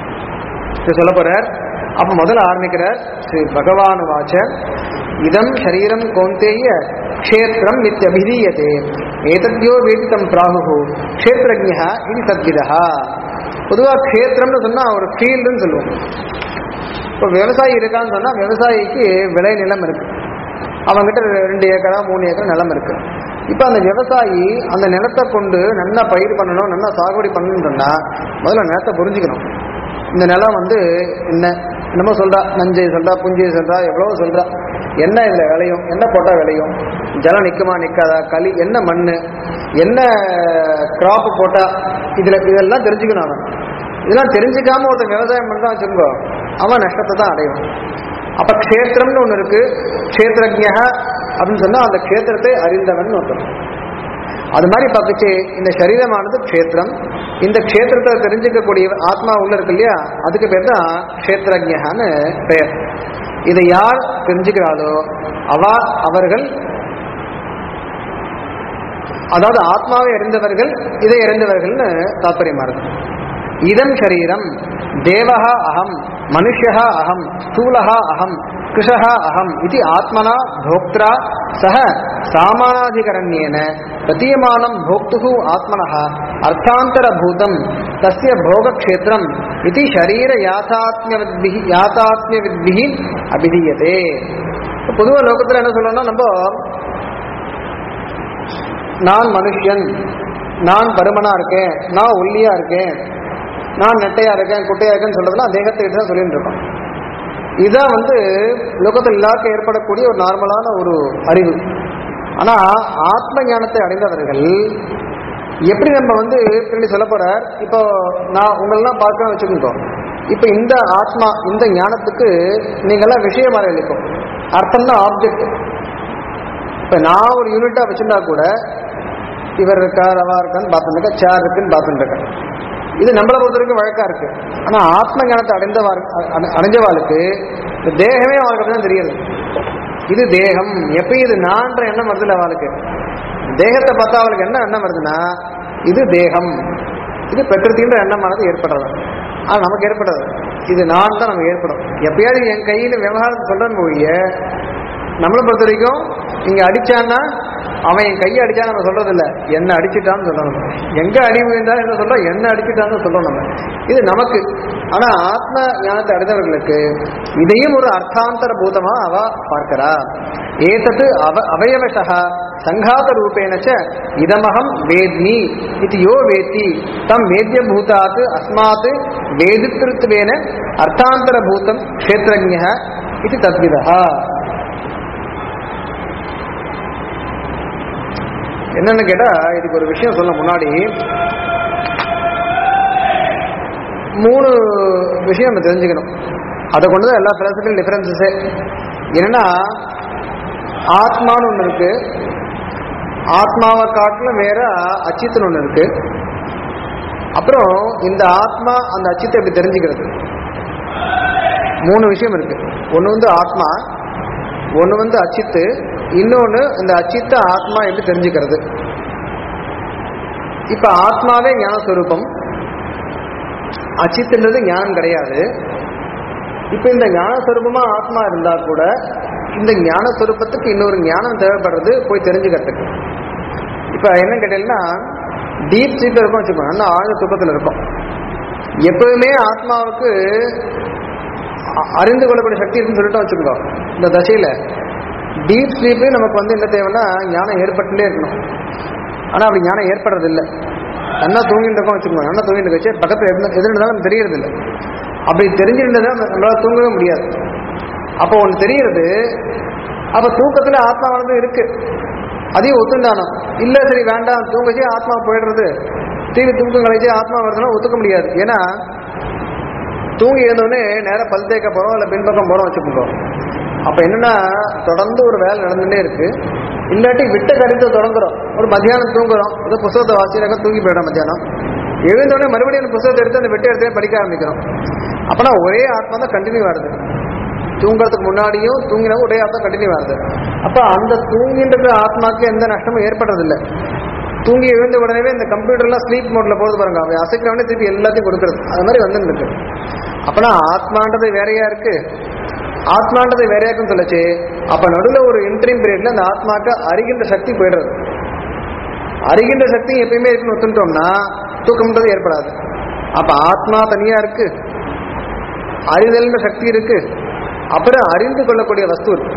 இது சொல்ல போறார் அப்ப முதல்ல ஆரம்பிக்கிறார் ஸ்ரீ பகவான் வாச்ச இதம் சரீரம் கௌந்தேய க்ஷேத்திரம் நித்தியபிதீயதே ஏதத்யோ வேதித்தம் பிராகு க்ஷேத்திரஜா இது தத்விதா பொதுவா க்ஷேத்திரம்னு சொன்னா ஒரு ஃபீல்டுன்னு சொல்லுவோம் இப்போ விவசாயி இருக்கான்னு சொன்னா விவசாயிக்கு விளை நிலம் இருக்கு அவன்கிட்ட ரெண்டு ஏக்கரா மூணு ஏக்கர் நிலம் இருக்கு இப்போ அந்த விவசாயி அந்த நிலத்தை கொண்டு நல்லா பயிர் பண்ணணும் நல்லா சாகுபடி பண்ணணும்னா முதல்ல நிலத்தை புரிஞ்சுக்கணும் இந்த நிலம் வந்து என்ன என்னமோ சொல்றா நஞ்சை சொல்றா புஞ்சை சொல்றா எவ்வளவோ சொல்றா என்ன இதுல விளையும் என்ன போட்டா விளையும் ஜலம் நிக்குமா நிக்காதா களி என்ன மண்ணு என்ன கிராப் போட்டா இதுல இதெல்லாம் தெரிஞ்சுக்கணும் அவன் இதெல்லாம் தெரிஞ்சுக்காம ஒருத்தன் விவசாயம் பண்றான் வச்சுக்கோ அவன் நஷ்டத்தை தான் அடையும் அப்ப க்ஷேத்திரம்னு ஒண்ணு இருக்கு க்ஷேத்திரஜ்யா அப்படின்னு சொன்னா அந்த க்ஷேத்திரத்தை அறிந்தவன் ஒருத்தர் அது மாதிரி பார்த்துச்சு இந்த சரீரமானது க்ஷேத்திரம் இந்த க்ஷேத்திரத்தை தெரிஞ்சுக்கக்கூடிய ஆத்மா உள்ள இருக்கு இல்லையா அதுக்கு பேர் தான் க்ஷேத்திரஜகான்னு பெயர் இதை யார் தெரிஞ்சுக்கிறாளோ அவ அவர்கள் அதாவது ஆத்மாவை அறிந்தவர்கள் இதை அறிந்தவர்கள்னு தாற்பயமா இருக்கு இதம் சரீரம் தேவஹா அகம் மனுஷா அகம் ஸ்தூலஹா அகம் கிருஷா அகம் இது ஆத்மனா போக்திரா சக சாமானாதிகரண்யேன பிரதீயமானம் போக்து ஆத்மனः அர்த்தாந்தரபூதம் தஸ்ய போகக்ஷேத்திரம் இது ஷரீர யாத்தாத்மியவித்பிஹ யாத்தாத்மியவித்பிஹி அபிதீயதே பொதுவாக லோகத்தில் என்ன சொல்லணும்னா நம்ம நான் மனுஷன் நான் பருமனா இருக்கேன் நான் ஒல்லியா இருக்கேன் நான் நெட்டையா இருக்கேன் குட்டையா இருக்கேன்னு சொல்றதுலாம் தேகத்தை தான் சொல்லிட்டு இருக்கோம் இதான் வந்து லோகத்தில் எல்லாருக்கும் ஏற்படக்கூடிய ஒரு நார்மலான ஒரு அறிவு ஆனா ஆத்ம ஞானத்தை அடைந்தவர்கள் எப்படி நம்ம வந்து பின்னாடி சொல்ல போறார் இப்போ நான் உங்களெல்லாம் பார்க்கணும் வச்சுக்கோங்க இப்போ இந்த ஆத்மா இந்த ஞானத்துக்கு நீங்கெல்லாம் விஷயமாக இருக்கும் அர்த்தம்னா ஆப்ஜெக்ட் இப்போ நான் ஒரு யூனிட்டா வச்சிருந்தா கூட இவர் இருக்கார் அவா இருக்கான்னு பார்த்துருக்கேன் சேர் இருக்குன்னு பார்த்துருக்கேன் இது நம்மளை பொறுத்த வரைக்கும் வழக்கா இருக்கு ஆனா ஆத்ம ஞானத்தை அடைந்தவா அடை- அடைஞ்சவாளுக்கு இந்த தேகமே அவளுக்கு தான் தெரியுது இது தேகம் எப்பயும் இது நான்ற எண்ணம் வருதுல்ல அவளுக்கு தேகத்தை பார்த்தா அவளுக்கு என்ன எண்ணம் வருதுன்னா இது தேகம் இது பிரகிருத்தின்ற எண்ணமானது ஏற்படுறது ஆனா நமக்கு ஏற்படுறது இது நான் தான் நமக்கு ஏற்படும் எப்பயாவது என் கையில விவகாரத்தை சொல்றேன்னு ஒழிய நம்மளை பொறுத்த வரைக்கும் இங்க அடிச்சான்னா அவன் என் கையை அடிச்சா நம்ம சொல்றது இல்ல என்ன அடிச்சிட்டான்னு சொல்லணும் எங்க அடி விழுந்தா என்ன சொல்றோம் என்ன அடிச்சிட்டான்னு சொல்றோம் நம்ம இது நமக்கு ஆனா ஆத்ம ஞானத்தை அடைந்தவர்களுக்கு இதையும் ஒரு அர்த்தாந்தர பூதமா அவ பார்க்கிறா ஏதத்து அவ அவயவசா சங்காத ரூபேண ச இதமகம் வேத்மி இது யோ வேத்தி தம் வேத்திய பூதாத் அஸ்மாத் வேதித்திருத்துவேன அர்த்தாந்தர பூதம் க்ஷேத்திரஜ்ய இது தத்விதா என்னன்னு கேட்டா இதுக்கு ஒரு விஷயம் சொல்ல முன்னாடி மூணு விஷயம் நம்ம தெரிஞ்சுக்கணும் அதை கொண்டு தான் எல்லா பிலாசபிக்கல் டிஃபரன்சஸே என்னன்னா ஆத்மான்னு ஒன்று இருக்கு ஆத்மாவை காட்டிலும் வேற அச்சித்துன்னு ஒன்று இருக்கு அப்புறம் இந்த ஆத்மா அந்த அச்சித்தை எப்படி தெரிஞ்சுக்கிறது மூணு விஷயம் இருக்கு ஒன்று வந்து ஆத்மா ஒன்று வந்து அச்சித்து இன்னொன்று இந்த அச்சித்த ஆத்மா எப்படி தெரிஞ்சுக்கிறது இப்ப ஆத்மாவே ஞானஸ்வரூபம் அச்சித்துன்றது ஞானம் கிடையாது இப்ப இந்த ஞானஸ்வரூபமா ஆத்மா இருந்தா கூட இந்த ஞானஸ்வரூபத்துக்கு இன்னொரு ஞானம் தேவைப்படுறது போய் தெரிஞ்சுக்கிறதுக்கு இப்ப என்ன கேட்டீங்கன்னா டீப் ஸ்லீப்ல இருக்கும் வச்சுக்கோங்க நல்லா ஆழ்ந்த தூக்கத்துல இருக்கும் எப்பவுமே ஆத்மாவுக்கு அ- அறிந்து கொள்ளக்கூடிய சக்தி இருக்குன்னு சொல்லிட்டு வச்சுக்கோ இந்த தசையில டீப் ஸ்லீப்பு நமக்கு வந்து என்ன தேவைன்னா ஞானம் ஏற்பட்டுட்டே இருக்கணும் ஆனா அப்படி ஞானம் ஏற்படுறது இல்லை நல்லா தூங்கிட்டு இருக்கோம் வச்சுக்கோங்க நல்லா தூங்கிட்டு வச்சு பக்கத்துல எது எது இருந்தாலும் நமக்கு தெரியறது இல்லை அப்படி தெரிஞ்சிருந்தா நம்மளால தூங்கவே முடியாது அப்போ ஒன்று தெரிகிறது அப்ப தூக்கத்துல ஆத்மாவானது இருக்கு அதையும் ஒத்துண்டானோம் இல்ல சரி வேண்டாம் தூங்கச்சே ஆத்மா போயிடுறது தீவி தூக்கம் கழிச்சு ஆத்மா வருதுன்னா ஒத்துக்க முடியாது ஏன்னா தூங்கி எழுந்தோடனே நேரா பல் தேய்க்க போறோம் இல்ல பின்பக்கம் போறோம் வச்சுக்கோ அப்ப என்னன்னா தொடர்ந்து ஒரு வேலை நடந்துட்டே இருக்கு இல்லாட்டி விட்ட கருத்தை தொடங்குறோம் ஒரு மத்தியானம் தூங்குறோம் ஏதோ புத்தகத்தை வாசிச்சாக்க தூங்கி போயிடும் மத்தியானம் எழுந்தோடனே மறுபடியும் அந்த புத்தகத்தை எடுத்து அந்த வெட்ட எடுத்து படிக்க ஆரம்பிக்கிறோம் அப்பனா ஒரே ஆத்மா தான் கண்டினியூ ஆகுது தூங்குறதுக்கு முன்னாடியும் தூங்கினா ஒரே ஆத்மா கண்டினியூ ஆகுது அப்ப அந்த தூங்கின்ற ஆத்மாக்கு எந்த நஷ்டமும் ஏற்படுறதில்லை தூங்கி எழுந்த உடனே இந்த கம்ப்யூட்டர்லாம் ஸ்லீப் மோட்ல போறது பாருங்க அவன் அசைக்கிறவனே திருப்பி எல்லாத்தையும் கொடுக்கறது அது மாதிரி வந்துருக்கு அப்பனா ஆத்மான்றது வேறையா இருக்கு ஆத்மான்றது வேறையா இருக்குன்னு சொல்லச்சு அப்ப நடுவில் ஒரு இன்ட்ரீம் பீரியட்ல அந்த ஆத்மாக்கு அறிகின்ற சக்தி போயிடுறது அறிகின்ற சக்தி எப்பயுமே இருக்குன்னு ஒத்துட்டோம்னா தூக்கம்ன்றது ஏற்படாது அப்ப ஆத்மா தனியா இருக்கு அறிதல்ன்ற சக்தி இருக்கு அப்புறம் அறிந்து கொள்ளக்கூடிய வஸ்து இருக்கு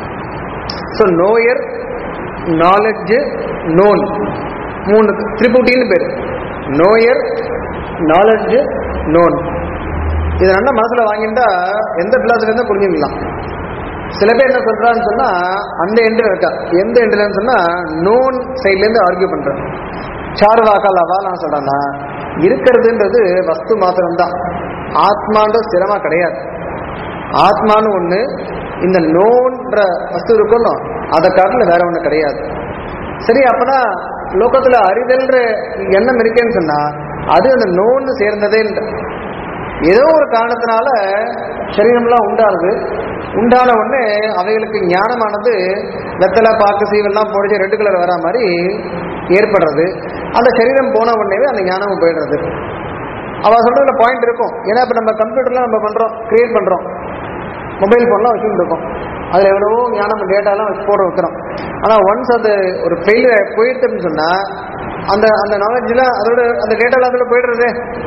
ஸோ நோயர் நாலெட்ஜ் நோன் மூணு திரிபுட்டின்னு பேர் நோயர் நாலெட்ஜ் நோன் இதை நல்லா மனசுல வாங்கிட்டா எந்த பிளாஸ்ல இருந்தா புரிஞ்சுக்கலாம் சில பேர் என்ன சொல்றான்னு சொன்னா அந்த எண்டில் இருக்கா எந்த எண்டில்னு சொன்னா நோன் சைட்ல இருந்து ஆர்கியூ பண்றேன் சார்வாக்கால் அவா நான் சொல்றேன்னா இருக்கிறதுன்றது வஸ்து மாத்திரம்தான் ஆத்மான்றது ஸ்திரமா கிடையாது ஆத்மான்னு ஒண்ணு இந்த நோன்ற வஸ்து இருக்கணும் அதை காட்டில வேற ஒண்ணு கிடையாது சரி அப்பனா லோகத்துல அறிதல்ன்ற எண்ணம் இருக்கேன்னு சொன்னா அது அந்த நோன்னு சேர்ந்ததே இல்லை ஏதோ ஒரு காரணத்தினால சரீரம்லாம் உண்டாகுது உண்டான உடனே அவைகளுக்கு ஞானமானது வெத்தலை பாக்கு சீவெல்லாம் போடிச்சு ரெட் கலர் வரா மாதிரி ஏற்படுறது அந்த சரீரம் போன உடனேவே அந்த ஞானமும் போயிடுறது அவ சொல்றதுல பாயிண்ட் இருக்கும் ஏன்னா இப்ப நம்ம கம்ப்யூட்டர்லாம் நம்ம பண்றோம் கிரியேட் பண்றோம் மொபைல் ஃபோன்லாம் வச்சுட்டு இருக்கோம் அதுல எவ்வளவோ ஞானம் டேட்டாலாம் வச்சு போட வைக்கிறோம் ஆனா ஒன்ஸ் அது ஒரு ஃபெயிலியர் போயிடுதுன்னு சொன்னா அந்த அந்த நாலேஜ்லாம் அதோட அந்த டேட்டாலாம் அதோட போயிடுறது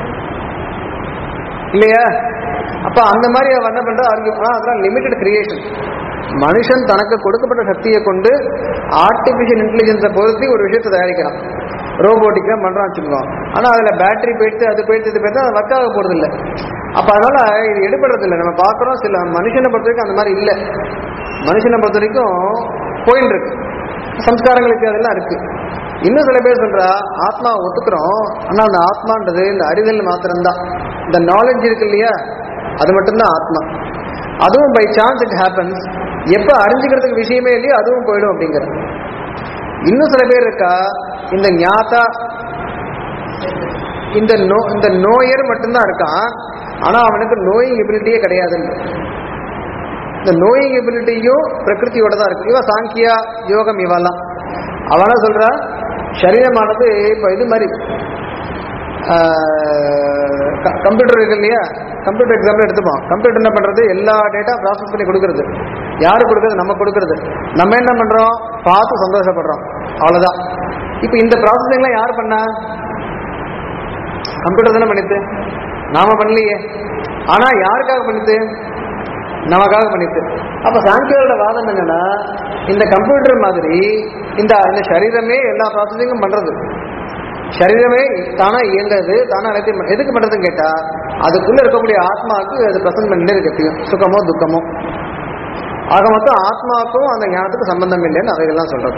இல்லையா அப்ப அந்த மாதிரி அவன் என்ன பண்றா அதெல்லாம் லிமிட்டட் கிரியேஷன் மனுஷன் தனக்கு கொடுக்கப்பட்ட சக்தியை கொண்டு ஆர்டிபிஷியல் இன்டெலிஜென்ஸை பொருத்தி ஒரு விஷயத்தை தயாரிக்கிறான் ரோபோட்டிக்கா பண்றான் வச்சுக்கோங்க ஆனா அதுல பேட்டரி போயிட்டு அது போயிட்டு இது போயிட்டு அது ஒர்க் ஆக போறது இல்ல அப்ப அதனால இது எடுபடுறது இல்லை நம்ம பாக்குறோம் சில மனுஷனை பொறுத்த வரைக்கும் அந்த மாதிரி இல்ல மனுஷனை பொறுத்த வரைக்கும் போயின்னு இருக்கு சம்ஸ்காரங்களுக்கு அதெல்லாம் இருக்கு இன்னும் சில பேர் சொல்றா ஆத்மா ஒத்துக்கிறோம் ஆனா அந்த ஆத்மான்றது இந்த அறிதல் மாத்திரம்தான் இந்த நாலேஜ் இருக்கு இல்லையா அது மட்டும்தான் ஆத்மா அதுவும் பை சான்ஸ் இட் ஹேப்பன்ஸ் எப்ப அறிஞ்சுக்கிறதுக்கு விஷயமே இல்லையோ அதுவும் போயிடும் அப்படிங்கிற இன்னும் சில பேர் இருக்கா இந்த ஞாத்தா இந்த நோ இந்த நோயர் மட்டும்தான் இருக்கான் ஆனா அவனுக்கு நோயிங் எபிலிட்டியே கிடையாதுன்னு இந்த நோயிங் எபிலிட்டியும் பிரகிருதியோட தான் இருக்கு இவ சாங்கியா யோகம் இவெல்லாம் அவனா சொல்றா சரீரமானது இப்போ இது மாதிரி கம்ப்யூட்டர் இருக்கு இல்லையா கம்ப்யூட்டர் எக்ஸாம்பிள் எடுத்துப்போம் கம்ப்யூட்டர் என்ன பண்றது எல்லா டேட்டா ப்ராசஸ் பண்ணி கொடுக்கறது யாரு கொடுக்கறது நம்ம கொடுக்கறது நம்ம என்ன பண்றோம் பார்த்து சந்தோஷப்படுறோம் அவ்வளவுதான் இப்போ இந்த ப்ராசஸிங்லாம் யார் பண்ணா கம்ப்யூட்டர் தானே பண்ணித்து நாம பண்ணலையே ஆனா யாருக்காக பண்ணித்து நமக்காக பண்ணிட்டு அப்ப சாங்கியோட வாதம் என்னன்னா இந்த கம்ப்யூட்டர் மாதிரி இந்த இந்த சரீரமே எல்லா ப்ராசஸிங்கும் பண்றது சரீரமே தானா இயங்குறது தானா அனைத்தையும் பண்- எதுக்கு பண்றதுன்னு கேட்டா அதுக்குள்ள இருக்கக்கூடிய ஆத்மாவுக்கு அது பிரசன்ட் பண்ணிட்டே இருக்கு எப்பயும் சுகமோ துக்கமோ ஆக மொத்தம் ஆத்மாவுக்கும் அந்த ஞானத்துக்கு சம்பந்தம் இல்லைன்னு அவைகள்லாம் சொல்றது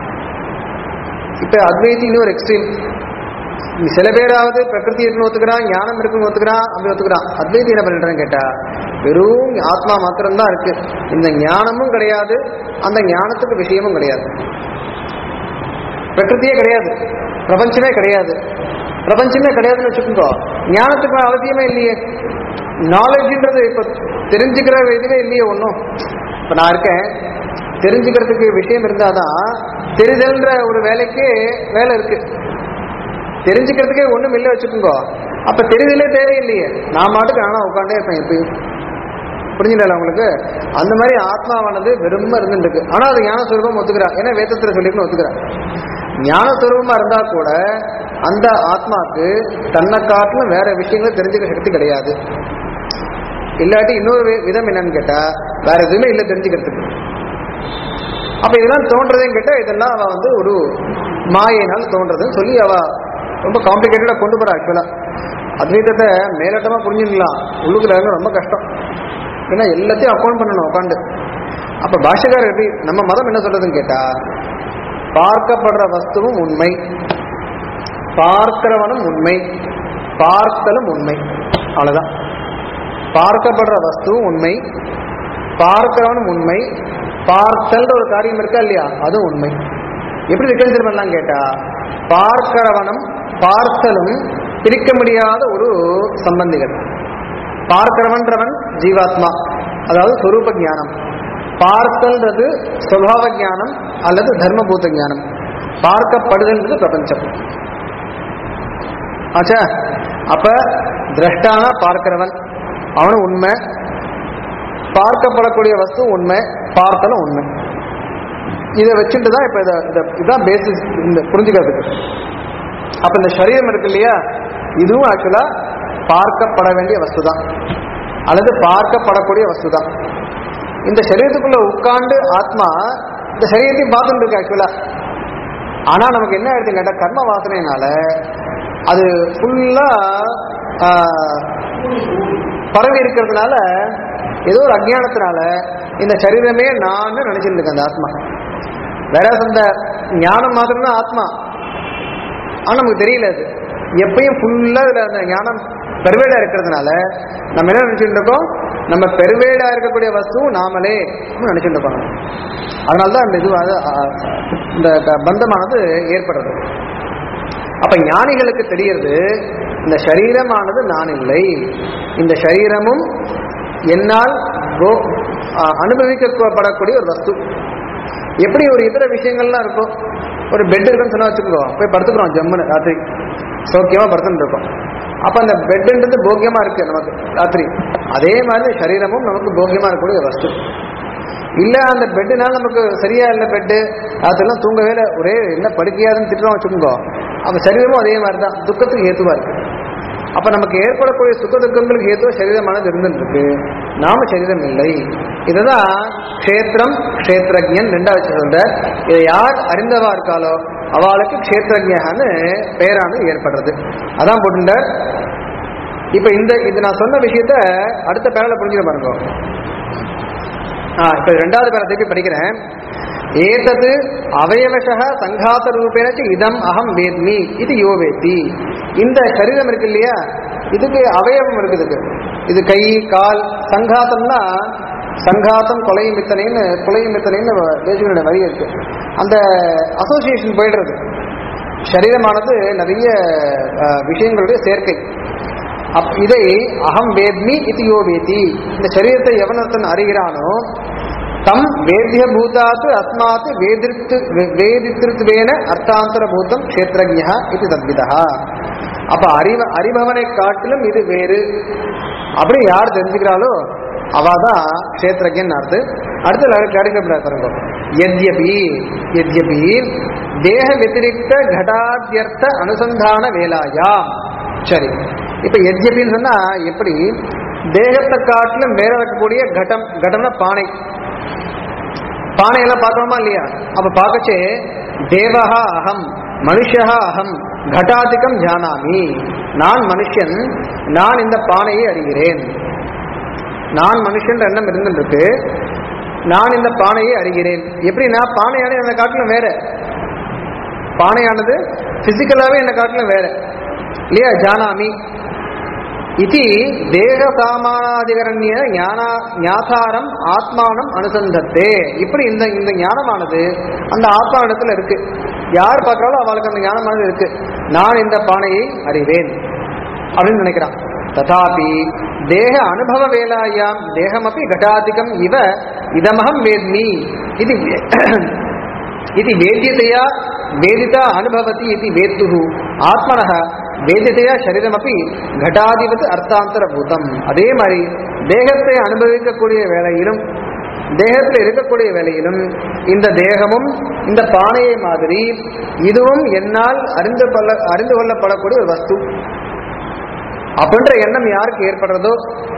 இப்ப அத்வைதி இன்னொரு எக்ஸ்ட்ரீம் சில பேராவது பிரகிருதி இருக்குன்னு ஒத்துக்கிறான் ஞானம் இருக்குன்னு ஒத்துக்கிறான் அப்படி ஒத்துக்கிறான் அத்வைதி என்ன பண்ணிடுறேன்னு கேட்டா வெறும் ஆத்மா மாத்திரம்தான் இருக்கு இந்த ஞானமும் கிடையாது அந்த ஞானத்துக்கு விஷயமும் கிடையாது பிரகிருதியே கிடையாது பிரபஞ்சமே கிடையாது பிரபஞ்சமே கிடையாதுன்னு வச்சுக்கோங்க ஞானத்துக்கு அவசியமே இல்லையே நாலேஜ்ன்றது இப்ப தெரிஞ்சுக்கிற இதுவே இல்லையே ஒன்றும் இப்ப நான் இருக்கேன் தெரிஞ்சுக்கிறதுக்கு விஷயம் இருந்தாதான் தெரிதல்ன்ற ஒரு வேலைக்கு வேலை இருக்கு தெரிஞ்சுக்கிறதுக்கே ஒண்ணும் இல்லை வச்சுக்கோங்க அப்ப தெரிதலே தேவையில்லையே நான் மாட்டுக்கு நானா உட்காண்டே இருப்பேன் எப்பயும் புரிஞ்சுங்களா உங்களுக்கு அந்த மாதிரி ஆத்மாவானது வெறும இருந்துருக்கு ஆனா அது ஞானஸ்வரூபம் ஒத்துக்கிறா ஏன்னா வேதத்துல சொல்லிருக்குன்னு ஒத்துக்கிறா ஞானஸ்வரூபமா இருந்தா கூட அந்த ஆத்மாக்கு தன்னை காட்டிலும் வேற விஷயங்களை தெரிஞ்சுக்க சக்தி கிடையாது இல்லாட்டி இன்னொரு வி- விதம் என்னன்னு கேட்டா வேற எதுவுமே இல்லை தெரிஞ்சுக்கிறதுக்கு அப்ப இதெல்லாம் தோன்றதுன்னு கேட்டா இதெல்லாம் அவ வந்து ஒரு மாயினால் தோன்றதுன்னு சொல்லி அவ ரொம்ப காம்ப்ளிகேட்டடா கொண்டு போறா ஆக்சுவலா அத்வைதத்தை மேலோட்டமா புரிஞ்சுக்கலாம் உள்ளுக்குள்ள இறங்க ரொம்ப கஷ்டம் ஏன்னா எல்லாத்தையும் அக்கௌண்ட் பண்ணணும் உட்காந்து அப்ப பாஷகாரர் எப்படி நம்ம மதம் என்ன சொல்றதுன்னு கேட்டா பார்க்கப்படுற வஸ்துவும் உண்மை பார்க்கிறவனும் உண்மை பார்த்தலும் உண்மை அவ்வளவுதான் பார்க்கப்படுற வஸ்துவும் உண்மை பார்க்கிறவனும் உண்மை பார்த்தல்ன்ற ஒரு காரியம் இருக்கா இல்லையா அதுவும் உண்மை எப்படி ரிகன்சிடர் பண்ணலாம் கேட்டா பார்க்கிறவனும் பார்த்தலும் பிரிக்க முடியாத ஒரு சம்பந்திகள் பார்க்கிறவன்றவன் ஜீவாத்மா அதாவது சொரூப ஞானம் பார்த்தல்ன்றது சுவாவ ஞானம் அல்லது தர்மபூத ஞானம் பார்க்கப்படுதல்ன்றது பிரபஞ்சம் ஆச்சா அப்ப திரஷ்டானா பார்க்கிறவன் அவனும் உண்மை பார்க்கப்படக்கூடிய வஸ்து உண்மை பார்த்தலும் உண்மை இதை வச்சுட்டு தான் இப்ப இத இத- இதுதான் பேசிஸ் இந்த புரிஞ்சுக்கிறதுக்கு அப்ப இந்த சரீரம் இருக்கு இல்லையா இதுவும் ஆக்சுவலா பார்க்கப்பட வேண்டிய வஸ்து தான் அல்லது பார்க்கப்படக்கூடிய வஸ்து தான் இந்த சரீரத்துக்குள்ள உட்கார்ந்து ஆத்மா இந்த சரீரத்தையும் பார்த்துட்டு இருக்கு ஆக்சுவலா ஆனா நமக்கு என்ன ஆயிடுச்சு கேட்டா கர்ம வாசனையினால அது ஃபுல்லா பரவி இருக்கிறதுனால ஏதோ ஒரு அஜ்ஞானத்தினால இந்த சரீரமே நான் நினைச்சிட்டு இருக்கு அந்த ஆத்மா வேற அந்த ஞானம் மாத்திரம் தான் ஆத்மா ஆனா நமக்கு தெரியல அது எப்பயும் ஃபுல்லா இதுல அந்த ஞானம் பெருவேடா இருக்கிறதுனால நம்ம என்ன நினைச்சிட்டு இருக்கோம் நம்ம பெருவேடா இருக்கக்கூடிய வஸ்து நாமளே அப்படின்னு நினைச்சுட்டு இருப்பாங்க அதனால்தான் இந்த இது அது, அ, இந்த க- பந்தமானது ஏற்படுறது அப்ப ஞானிகளுக்கு தெரியறது இந்த சரீரமானது நான் இல்லை இந்த சரீரமும் என்னால் கோ- அ, அனுபவிக்கப்படக்கூடிய ஒரு வஸ்து எப்படி ஒரு இதர விஷயங்கள்லாம் இருக்கும் ஒரு பெட் இருக்குன்னு சொன்னா வச்சுக்கோ போய் படுத்துக்கிறோம் ஜம்முன்னு ராத்திரி சௌக்கியமா படுத்துட்டு இருக்கோம் அப்ப அந்த பெட்ன்றது போக்கியமா இருக்கு நமக்கு ராத்திரி அதே மாதிரி சரீரமும் நமக்கு போக்கியமா இருக்கக்கூடிய வஸ்து இல்ல அந்த பெட்டுனால நமக்கு சரியா இல்ல பெட்டு அதெல்லாம் தூங்கவே இல்லை ஒரே என்ன படுக்கையாதுன்னு திட்டுறோம் வச்சுக்கோங்க அப்ப சரீரமும் அதே மாதிரி தான் துக்கத்துக்கு ஏத்துவா இருக்கு அப்ப நமக்கு ஏற்படக்கூடிய சுக துக்கங்களுக்கு ஏத்துவ சரீரமானது இருந்துட்டு இருக்கு நாம சரீரம் இல்லை இதுதான் க்ஷேத்திரம் க்ஷேத்திரஜன் ரெண்டாவது சொல்ற இதை யார் அறிந்தவா இருக்காளோ அவளுக்கு க்ஷேத்திரஜன்னு பெயரானது ஏற்படுறது அதான் போட்டுட்ட இப்ப இந்த இது நான் சொன்ன விஷயத்த அடுத்த பேரல புரிஞ்சுக்க பாருங்க ஆ, இப்ப ரெண்டாவது பேரை திருப்பி படிக்கிறேன் ஏதது அவயவசக சங்காத ரூபேன ச இதம் அகம் வேத்மி இது யோ வேத்தி இந்த சரீரம் இருக்கு இல்லையா இதுக்கு அவயவம் இருக்குது இதுக்கு. இது கை கால் சங்காத்தம்னா சங்காத்தம் கொலையும் மித்தனைன்னு கொலையும் மித்தனைன்னு தேசிகனுடைய வரி இருக்கு அந்த அசோசியேஷன் போயிடுறது சரீரமானது நிறைய அஹ், விஷயங்களுடைய சேர்க்கை அப் இதை அகம் வேத்மி இது யோ வேதி இந்த சரீரத்தை எவனொருத்தன் அறிகிறானோ தம் வேத்திய பூதாத் அஸ்மாத் வேதிர்த்து வேதித்திருத்துவேன அர்த்தாந்தர பூதம் க்ஷேத்திரஜா இது தத்விதா அப்ப அறிவ அறிபவனை காட்டிலும் இது வேறு அப்படி யார் தெரிஞ்சுக்கிறாளோ அவாதான் க்ஷேத்திரஜன் அர்த்தம் அடுத்து கிடைக்கப்பட பாருங்க எத்யபி எத்யபி தேக வத்திரிக்த கடாத்தியர்த்த அனுசந்தான வேலாயா சரி இப்ப எத்யபின்னு சொன்னா எப்படி தேகத்தை காட்டிலும் வேற இருக்கக்கூடிய கடம் கடம்னா பானை பானையெல்லாம் பார்க்கணுமா இல்லையா அப்ப பார்க்கச்சே தேவஹா அகம் மனுஷா அகம் கட்டாதிகம் ஜானாமி நான் மனுஷன் நான் இந்த பானையை அறிகிறேன் நான் மனுஷன் எண்ணம் இருந்துருக்கு நான் இந்த பானையை அறிகிறேன் எப்படின்னா பானையான என்னை காட்டிலும் வேற பானையானது பிசிக்கலாவே என்னை காட்டிலும் வேற இல்லையா ஜானாமி இது தேக சாமானாதிகரண்ய ஞானா ஞாதாரம் ஆத்மானம் அனுசந்தத்தே இப்படி இந்த இந்த ஞானமானது அந்த ஆத்மானத்துல இருக்கு யார் பார்க்கறாலும் அவளுக்கு அந்த ஞானமானது இருக்கு நான் இந்த பானையை அறிவேன் அப்படின்னு நினைக்கிறான் ததாபி தேக அனுபவ வேலாயாம் தேகமப்பி கட்டாதிகம் இவ இதமகம் வேத்மி இது இது வேத்தியதையா வேதிதா அனுபவதி இது வேத்துஹு ஆத்மனः வேதிதையா சரீரமப்பி கட்டாதிபத்து அர்த்தாந்தர பூதம் அதே மாதிரி தேகத்தை அனுபவிக்கக்கூடிய வேளையிலும் தேகத்தில் இருக்கக்கூடிய வேளையிலும் இந்த தேகமும் இந்த பானையை மாதிரி இதுவும் என்னால் அறிந்து கொள்ள அறிந்து கொள்ளப்படக்கூடிய ஒரு வஸ்து அப்படின்ற எண்ணம் யாருக்கு ஏற்படுறதோ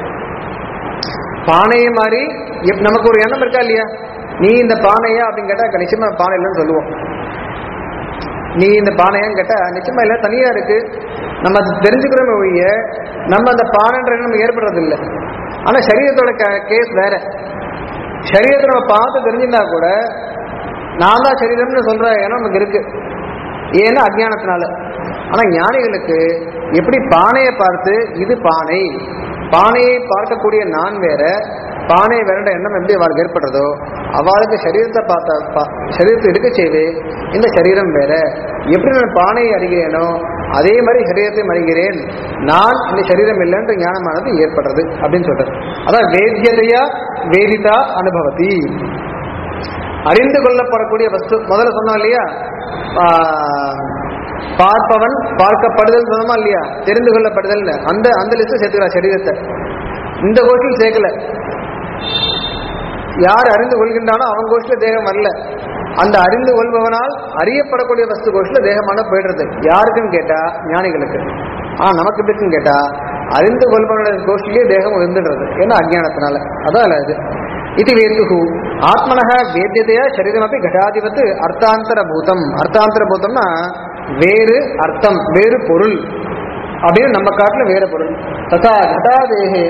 பானையை மாதிரி எப்- நமக்கு ஒரு எண்ணம் இருக்கா இல்லையா நீ இந்த பானையா அப்படின்னு கேட்டா நிச்சயமா பானை இல்லைன்னு சொல்லுவோம் நீ இந்த பானையான்னு கேட்டா நிச்சயமா இல்ல தனியா இருக்கு நம்ம அது தெரிஞ்சுக்கிறோமே ஒழிய நம்ம அந்த பானைன்ற எண்ணம் ஏற்படுறது இல்லை ஆனா சரீரத்தோட கேஸ் வேற சரீரத்தை நம்ம பார்த்து தெரிஞ்சிருந்தா கூட நான் தான் சரீரம்னு சொல்ற எண்ணம் நமக்கு இருக்கு ஏன்னா அஜ்ஞானத்தினால ஆனா ஞானிகளுக்கு எப்படி பானையை பார்த்து இது பானை பானையை பார்க்கக்கூடிய நான் வேற பானை வேறன்ற எண்ணம் எப்படி அவளுக்கு ஏற்படுறதோ அவளுக்கு சரீரத்தை பார்த்த பா- சரீரத்தை இருக்க செய்து இந்த சரீரம் வேற எப்படி நான் பானையை அறிகிறேனோ அதே மாதிரி சரீரத்தையும் அறிகிறேன் நான் இந்த சரீரம் இல்லைன்ற ஞானமானது ஏற்படுறது அப்படின்னு சொல்றது அதான் வேத்தியதையா வேதிதா அனுபவதி அறிந்து கொள்ளப்படக்கூடிய வஸ்து முதல்ல சொன்னோம் இல்லையா ஆஹ், பார்ப்பவன் பார்க்கப்படுதல் சொன்னோமா இல்லையா தெரிந்து கொள்ளப்படுதல் அந்த அந்த லிஸ்ட் சேர்த்துக்கிறா சரீரத்தை இந்த கோஷ்டில் சேர்க்கல யார் அறிந்து கொள்கின்றானோ அவன் கோஷ்டில தேகம் வரல அந்த அறிந்து கொள்பவனால் அறியப்படக்கூடிய வஸ்து கோஷ்டில தேகமான போயிடுறது யாருக்குன்னு கேட்டா ஞானிகளுக்கு ஆனா நமக்கு எப்படின்னு கேட்டா அறிந்து கொள்பவனுடைய கோஷ்டிலே தேகம் இருந்துடுறது ஏன்னா அஜ்ஞானத்தினால அதான் இல்ல இது இது வேத்துகு ஆத்மனக வேத்தியதையா சரீரமப்பி கடாதிபத்து அர்த்தாந்தர பூதம் அர்த்தாந்தர பூதம்னா வேறு அர்த்தம் வேறு பொருள் அப்படின்னு நம்ம காட்டுல வேற பொருள் ததா கடாதேகே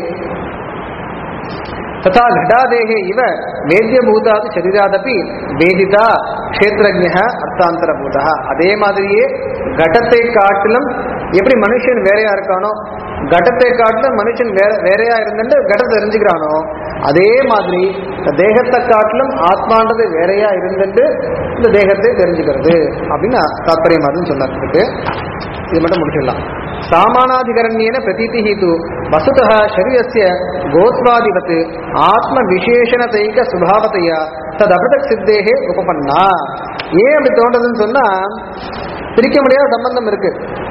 ததா घटादेहे इव வேத்தியபூதாது சரீராதபி வேதிதா க்ஷேத்திரஜ அர்த்தாந்தரபூதா அதே மாதிரியே கடத்தை காட்டிலும் எப்படி மனுஷன் வேறையா இருக்கானோ கடத்தை காட்டிலும் மனுஷன் வேற வேறையா இருந்துட்டு கடத்தை தெரிஞ்சுக்கிறானோ அதே மாதிரி இந்த தேகத்தை காட்டிலும் ஆத்மான்றது வேறையா இருந்துட்டு இந்த தேகத்தை தெரிஞ்சுக்கிறது அப்படின்னு தாற்பயமாதுன்னு சொன்னதுக்கு இது மட்டும் முடிச்சிடலாம் சாமானாதிகரண்யேன பிரதீதி தூ வசுதः சரீரஸ்ய கோத்வாதிபத் ஆத்ம விசேஷணதைக சுபாவத்தையா தது அபிருதக் சித்தேகே உபபன்னா ஏன் அப்படி தோன்றதுன்னு சொன்னா பிரிக்க முடியாத சம்பந்தம் இருக்கு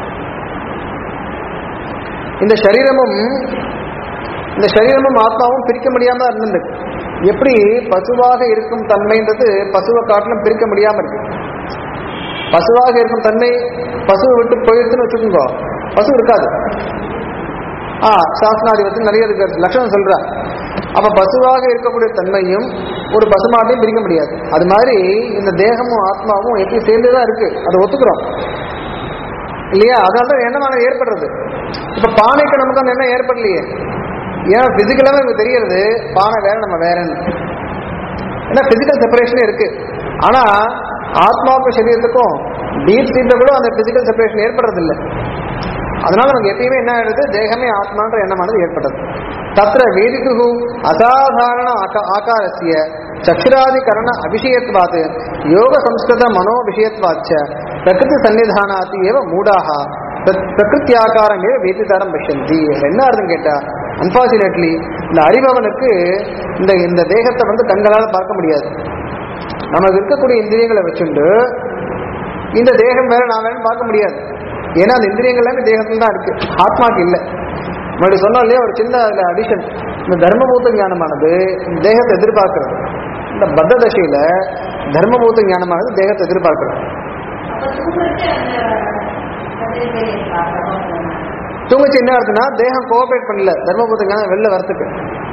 இந்த சரீரமும் இந்த சரீரமும் ஆத்மாவும் பிரிக்க முடியாம இருந்தது எப்படி பசுவாக இருக்கும் தன்மைன்றது பசுவை காட்டிலும் பிரிக்க முடியாம இருக்கு பசுவாக இருக்கும் தன்மை பசுவை விட்டு போயிடுச்சுன்னு வச்சுக்கோங்க பசு இருக்காது ஆ சாஸ்திராதிபத்தில் நிறைய இருக்கு லட்சணம் சொல்ற அப்ப பசுவாக இருக்கக்கூடிய தன்மையும் ஒரு பசுமாட்டையும் பிரிக்க முடியாது அது மாதிரி இந்த தேகமும் ஆத்மாவும் எப்படி சேர்ந்துதான் இருக்கு அதை ஒத்துக்கிறோம் இல்லையா அதனால தான் எண்ணமானது ஏற்படுறது இப்ப பானைக்கு நமக்கு அந்த எண்ணம் ஏற்படலையே ஏன் பிசிக்கலாவே நமக்கு தெரியறது பானை வேற நம்ம வேறன்னு ஏன்னா பிசிக்கல் செப்பரேஷனே இருக்கு ஆனா ஆத்மாவுக்கும் சரீரத்துக்கும் டீப் ஸ்லீப்ல கூட அந்த பிசிக்கல் செப்பரேஷன் ஏற்படுறது இல்லை அதனால நமக்கு எப்பயுமே என்ன ஆயிடுது தேகமே ஆத்மான்ற எண்ணமானது ஏற்பட்டது தத்திர வேதிக்கு அசாதாரண ஆகா- ஆகாரஸ்ய சக்ஷுராதிகரண அபிஷயத்வாத் யோக சம்ஸ்கிருத மனோ விஷயத்வாச்ச பிரகிருதி சன்னிதானாத்தி ஏவ மூடாக பிரகிருத்தியாக்காரம் ஏவ வேதிதாரம் பஷ்யந்தி என்ன அர்த்தம் கேட்டா அன்பார்ச்சுனேட்லி இந்த அறிபவனுக்கு இந்த இந்த தேகத்தை வந்து கண்களால் பார்க்க முடியாது நமக்கு இருக்கக்கூடிய இந்திரியங்களை வச்சுண்டு இந்த தேகம் வேற நான் வேணும் பார்க்க முடியாது ஏன்னா அந்த இந்திரியங்கள் எல்லாமே தேகத்துல தான் இருக்கு ஆத்மாக்கு இல்லை முன்னாடி சொன்னோம் இல்லையா ஒரு சின்ன அதுல அடிஷன் இந்த தர்மபூத ஞானமானது தேகத்தை எதிர்பார்க்கிறது இந்த பத்த தசையில தர்மபூத ஞானமானது தேகத்தை எதிர்பார்க்கிறது அப்ப தூங்குறதுக்கு அந்த கதிரை பேர் இருக்காங்க தூங்கச்சு என்ன அர்த்தம்னா தேகம் கோஆபரேட் பண்ணல தர்மபூத ஞானம் வெளில வரத்துக்கு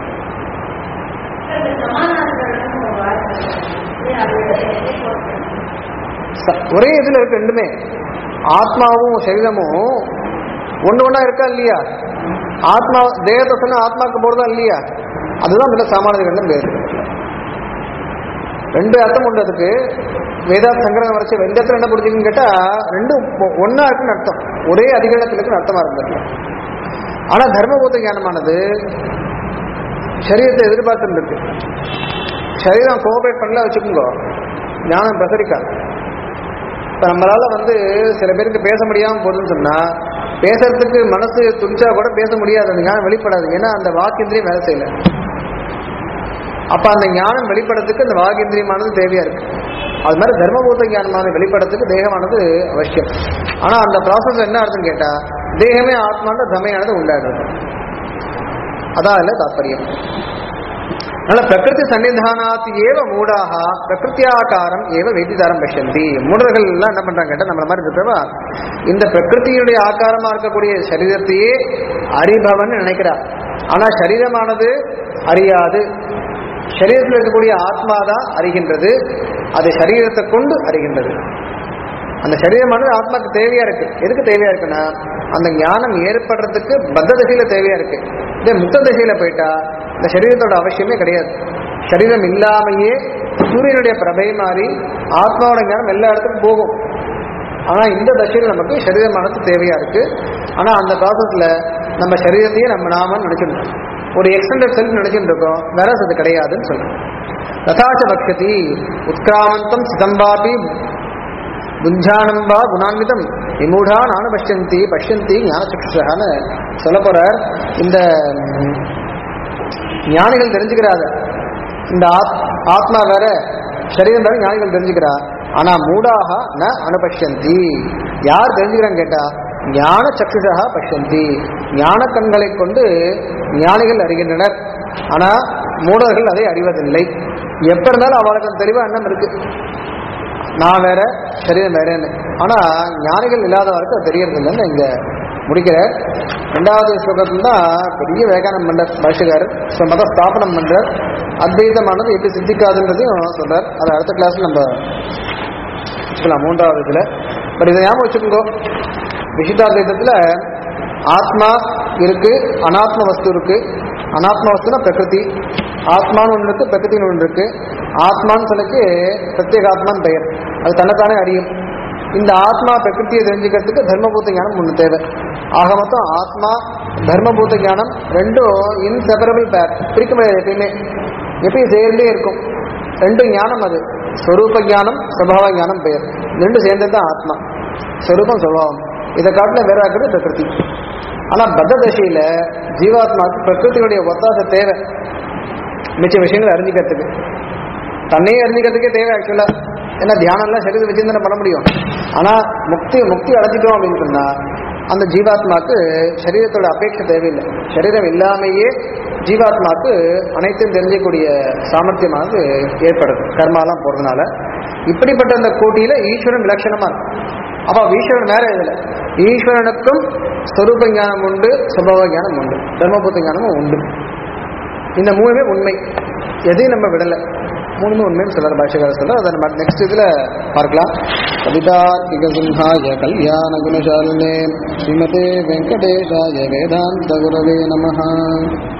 சமாதானங்களும் ஒரு வார்த்தை இருக்கு. அது எதை பொறுத்து? ச- ஒரே இதுல இருக்கு ரெண்டுமே ஆத்மாவும் சரீரமும் ஒண்ணு ஒண்ணா இருக்கா இல்லையா ஆத்மா தேகத்தை சொன்னா ஆத்மாக்கு போறதா இல்லையா அதுதான் இதுல சாமானியர்கள் பேரு ரெண்டு அர்த்தம் உண்டு அதுக்கு வேதாந்த சங்கரகம் வரைச்ச எந்த இடத்துல என்ன புரிஞ்சுக்குன்னு கேட்டா ரெண்டும் ஒ- ஒண்ணா இருக்குன்னு அர்த்தம் ஒரே அதிகாரத்தில் இருக்குன்னு அர்த்தமா இருந்திருக்கு ஆனா தர்மபூத ஞானமானது சரீரத்தை எதிர்பார்த்துட்டு இருக்கு சரீரம் கோஆபரேட் பண்ணல வச்சுக்கோங்க ஞானம் பிரசரிக்காது இப்போ நம்மளால வந்து சில பேருக்கு பேச முடியாம போகுதுன்னு சொன்னா பேசுறதுக்கு மனசு துடிச்சா கூட பேச முடியாது அந்த ஞானம் வெளிப்படாது ஏன்னா அந்த வாக்கிந்திரியம் வேலை செய்யல அப்ப அந்த ஞானம் வெளிப்படத்துக்கு அந்த வாகிந்திரியமானது தேவையா இருக்கு அது மாதிரி தர்மபூத ஞானமானது வெளிப்படத்துக்கு தேகமானது அவசியம் ஆனா அந்த ப்ராசஸ் என்ன ஆகுதுன்னு கேட்டா தேகமே ஆத்மான்ற தமையானது உள்ளாடுறது அதான் இல்ல தாற்பயம் அதனால பிரகிருதி சன்னிதானாத் ஏவ மூடாக பிரகிருத்தியாகாரம் ஏவ வேதிதாரம் பஷ்யந்தி மூடர்கள் எல்லாம் என்ன பண்றாங்க கேட்டா நம்மள மாதிரி இருக்கிறவா இந்த பிரகிருத்தியுடைய ஆகாரமா இருக்கக்கூடிய சரீரத்தையே அறிபவன் நினைக்கிறார் ஆனா சரீரமானது அறியாது சரீரத்தில் இருக்கக்கூடிய ஆத்மா தான் அறிகின்றது அது சரீரத்தை கொண்டு அறிகின்றது அந்த சரீரமானது ஆத்மாக்கு தேவையா இருக்கு எதுக்கு தேவையா இருக்குன்னா அந்த ஞானம் ஏற்படுறதுக்கு பத்த திசையில தேவையா இருக்கு இதே முக்த திசையில போயிட்டா இந்த சரீரத்தோட அவசியமே கிடையாது சரீரம் இல்லாமையே சூரியனுடைய பிரபை மாறி ஆத்மாவோட ஞானம் எல்லா இடத்துக்கும் போகும் ஆனா இந்த தசையில் நமக்கு சரீரமானது தேவையா இருக்கு ஆனா அந்த ப்ராசஸ்ல நம்ம சரீரத்தையே நம்ம நாம நினைச்சிருந்தோம் ஒரு எக்ஸ்டெண்டட் செல்ஃப் நினைச்சிட்டு இருக்கோம் வேற அது கிடையாதுன்னு சொல்றோம் ததாச்ச பக்ஷதி உத்கிராமந்தம் சிதம்பாபி புஞ்சானம் வா குணான்விதம் விமூடா நானு பஷ்யந்தி பஷ்யந்தி ஞானசக்ஷான்னு சொல்ல போறார் இந்த ம், ஞானிகள் தெரிஞ்சுக்கிறாத இந்த ஆத்- ஆத்மா வேற சரீரம் வேற ஞானிகள் தெரிஞ்சுக்கிறா ஆனா மூடாக ந அனுபஷ்யந்தி யார் தெரிஞ்சுக்கிறான்னு கேட்டா ஞான சக்ஷுஷா பஷ்யந்தி ஞான கண்களை கொண்டு ஞானிகள் அறிகின்றனர் ஆனா மூடர்கள் அதை அறிவதில்லை எப்ப இருந்தாலும் அவளுக்கு அந்த தெளிவா எண்ணம் இருக்கு நான் வேற சரீரம் வேறேன்னு ஆனா ஞானிகள் இல்லாதவருக்கு அது தெரியறது இல்லைன்னு இங்க முடிக்கிற ரெண்டாவது ஸ்லோகத்துல தான் பெரிய வேகானம் பண்றார் பாஷகர் ஸோ மத ஸ்தாபனம் பண்றார் அத்வைதமானது எப்படி சித்திக்காதுன்றதையும் சொல்றார் அதை அடுத்த கிளாஸ்ல நம்ம வச்சுக்கலாம் மூன்றாவது இதுல பட் இதை ஞாபகம் வச்சுக்கோங்க விசிதாத்வைதத்துல ஆத்மா இருக்கு அனாத்ம வஸ்து இருக்கு அனாத்ம வஸ்துனா பிரகிருதி ஆத்மான்னு ஒன்று இருக்கு பிரகிருதின்னு ஒன்று இருக்கு ஆத்மான்னு சொல்லக்கு பிரத்யேக ஆத்மான்னு பெயர் அது தன்னைத்தானே அறியும் இந்த ஆத்மா பிரகிருத்தியை தெரிஞ்சுக்கிறதுக்கு தர்மபூத்த ஞானம் ஒன்று தேவை ஆக மொத்தம் ஆத்மா தர்மபூத ஞானம் ரெண்டும் இன்செப்பரபிள் பேர் பிரிக்க முடியாது எப்பயுமே எப்பயும் சேர்ந்தே இருக்கும் ரெண்டு ஞானம் அது ஸ்வரூப ஞானம் சுபாவ ஞானம் பெயர் ரெண்டும் சேர்ந்தது தான் ஆத்மா ஸ்வரூபம் சுபாவம் இதை காட்டின வேற ஆக்குறது பிரகிருதி ஆனா பத்த தசையில ஜீவாத்மாவுக்கு பிரகிருதியுடைய ஒத்தாச தேவை மிச்ச விஷயங்களை அறிஞ்சிக்கிறதுக்கு தன்னையே அறிஞ்சிக்கிறதுக்கே தேவை ஆக்சுவலா ஏன்னா தியானம்லாம் சரீரத்தை வச்சு தானே பண்ண முடியும் ஆனா முக்தி முக்தி அடைஞ்சிட்டோம் அப்படின்னு சொன்னா அந்த ஜீவாத்மாக்கு சரீரத்தோட அபேட்சை தேவையில்லை சரீரம் இல்லாமையே ஜீவாத்மாக்கு அனைத்தையும் தெரிஞ்சக்கூடிய சாமர்த்தியமானது ஏற்படுது கர்மாலாம் போறதுனால இப்படிப்பட்ட அந்த கோட்டியில ஈஸ்வரன் விலட்சணமா இருக்கும் அப்ப ஈஸ்வரன் வேற இதுல ஈஸ்வரனுக்கும் ஸ்வரூப ஞானம் உண்டு சுபவ ஞானம் உண்டு தர்மபூத்த ஞானமும் உண்டு இந்த மூணுமே உண்மை எதையும் நம்ம விடல மூணுமே உண்மைன்னு சொல்றாரு பாஷகார சொல்ற அதை நம்ம நெக்ஸ்ட் இதுல பார்க்கலாம் கவிதார்த்திக சிம்ஹாய கல்யாண குணசாலினே ஸ்ரீமதே வெங்கடேஷாய வேதாந்த குரவே நமஹ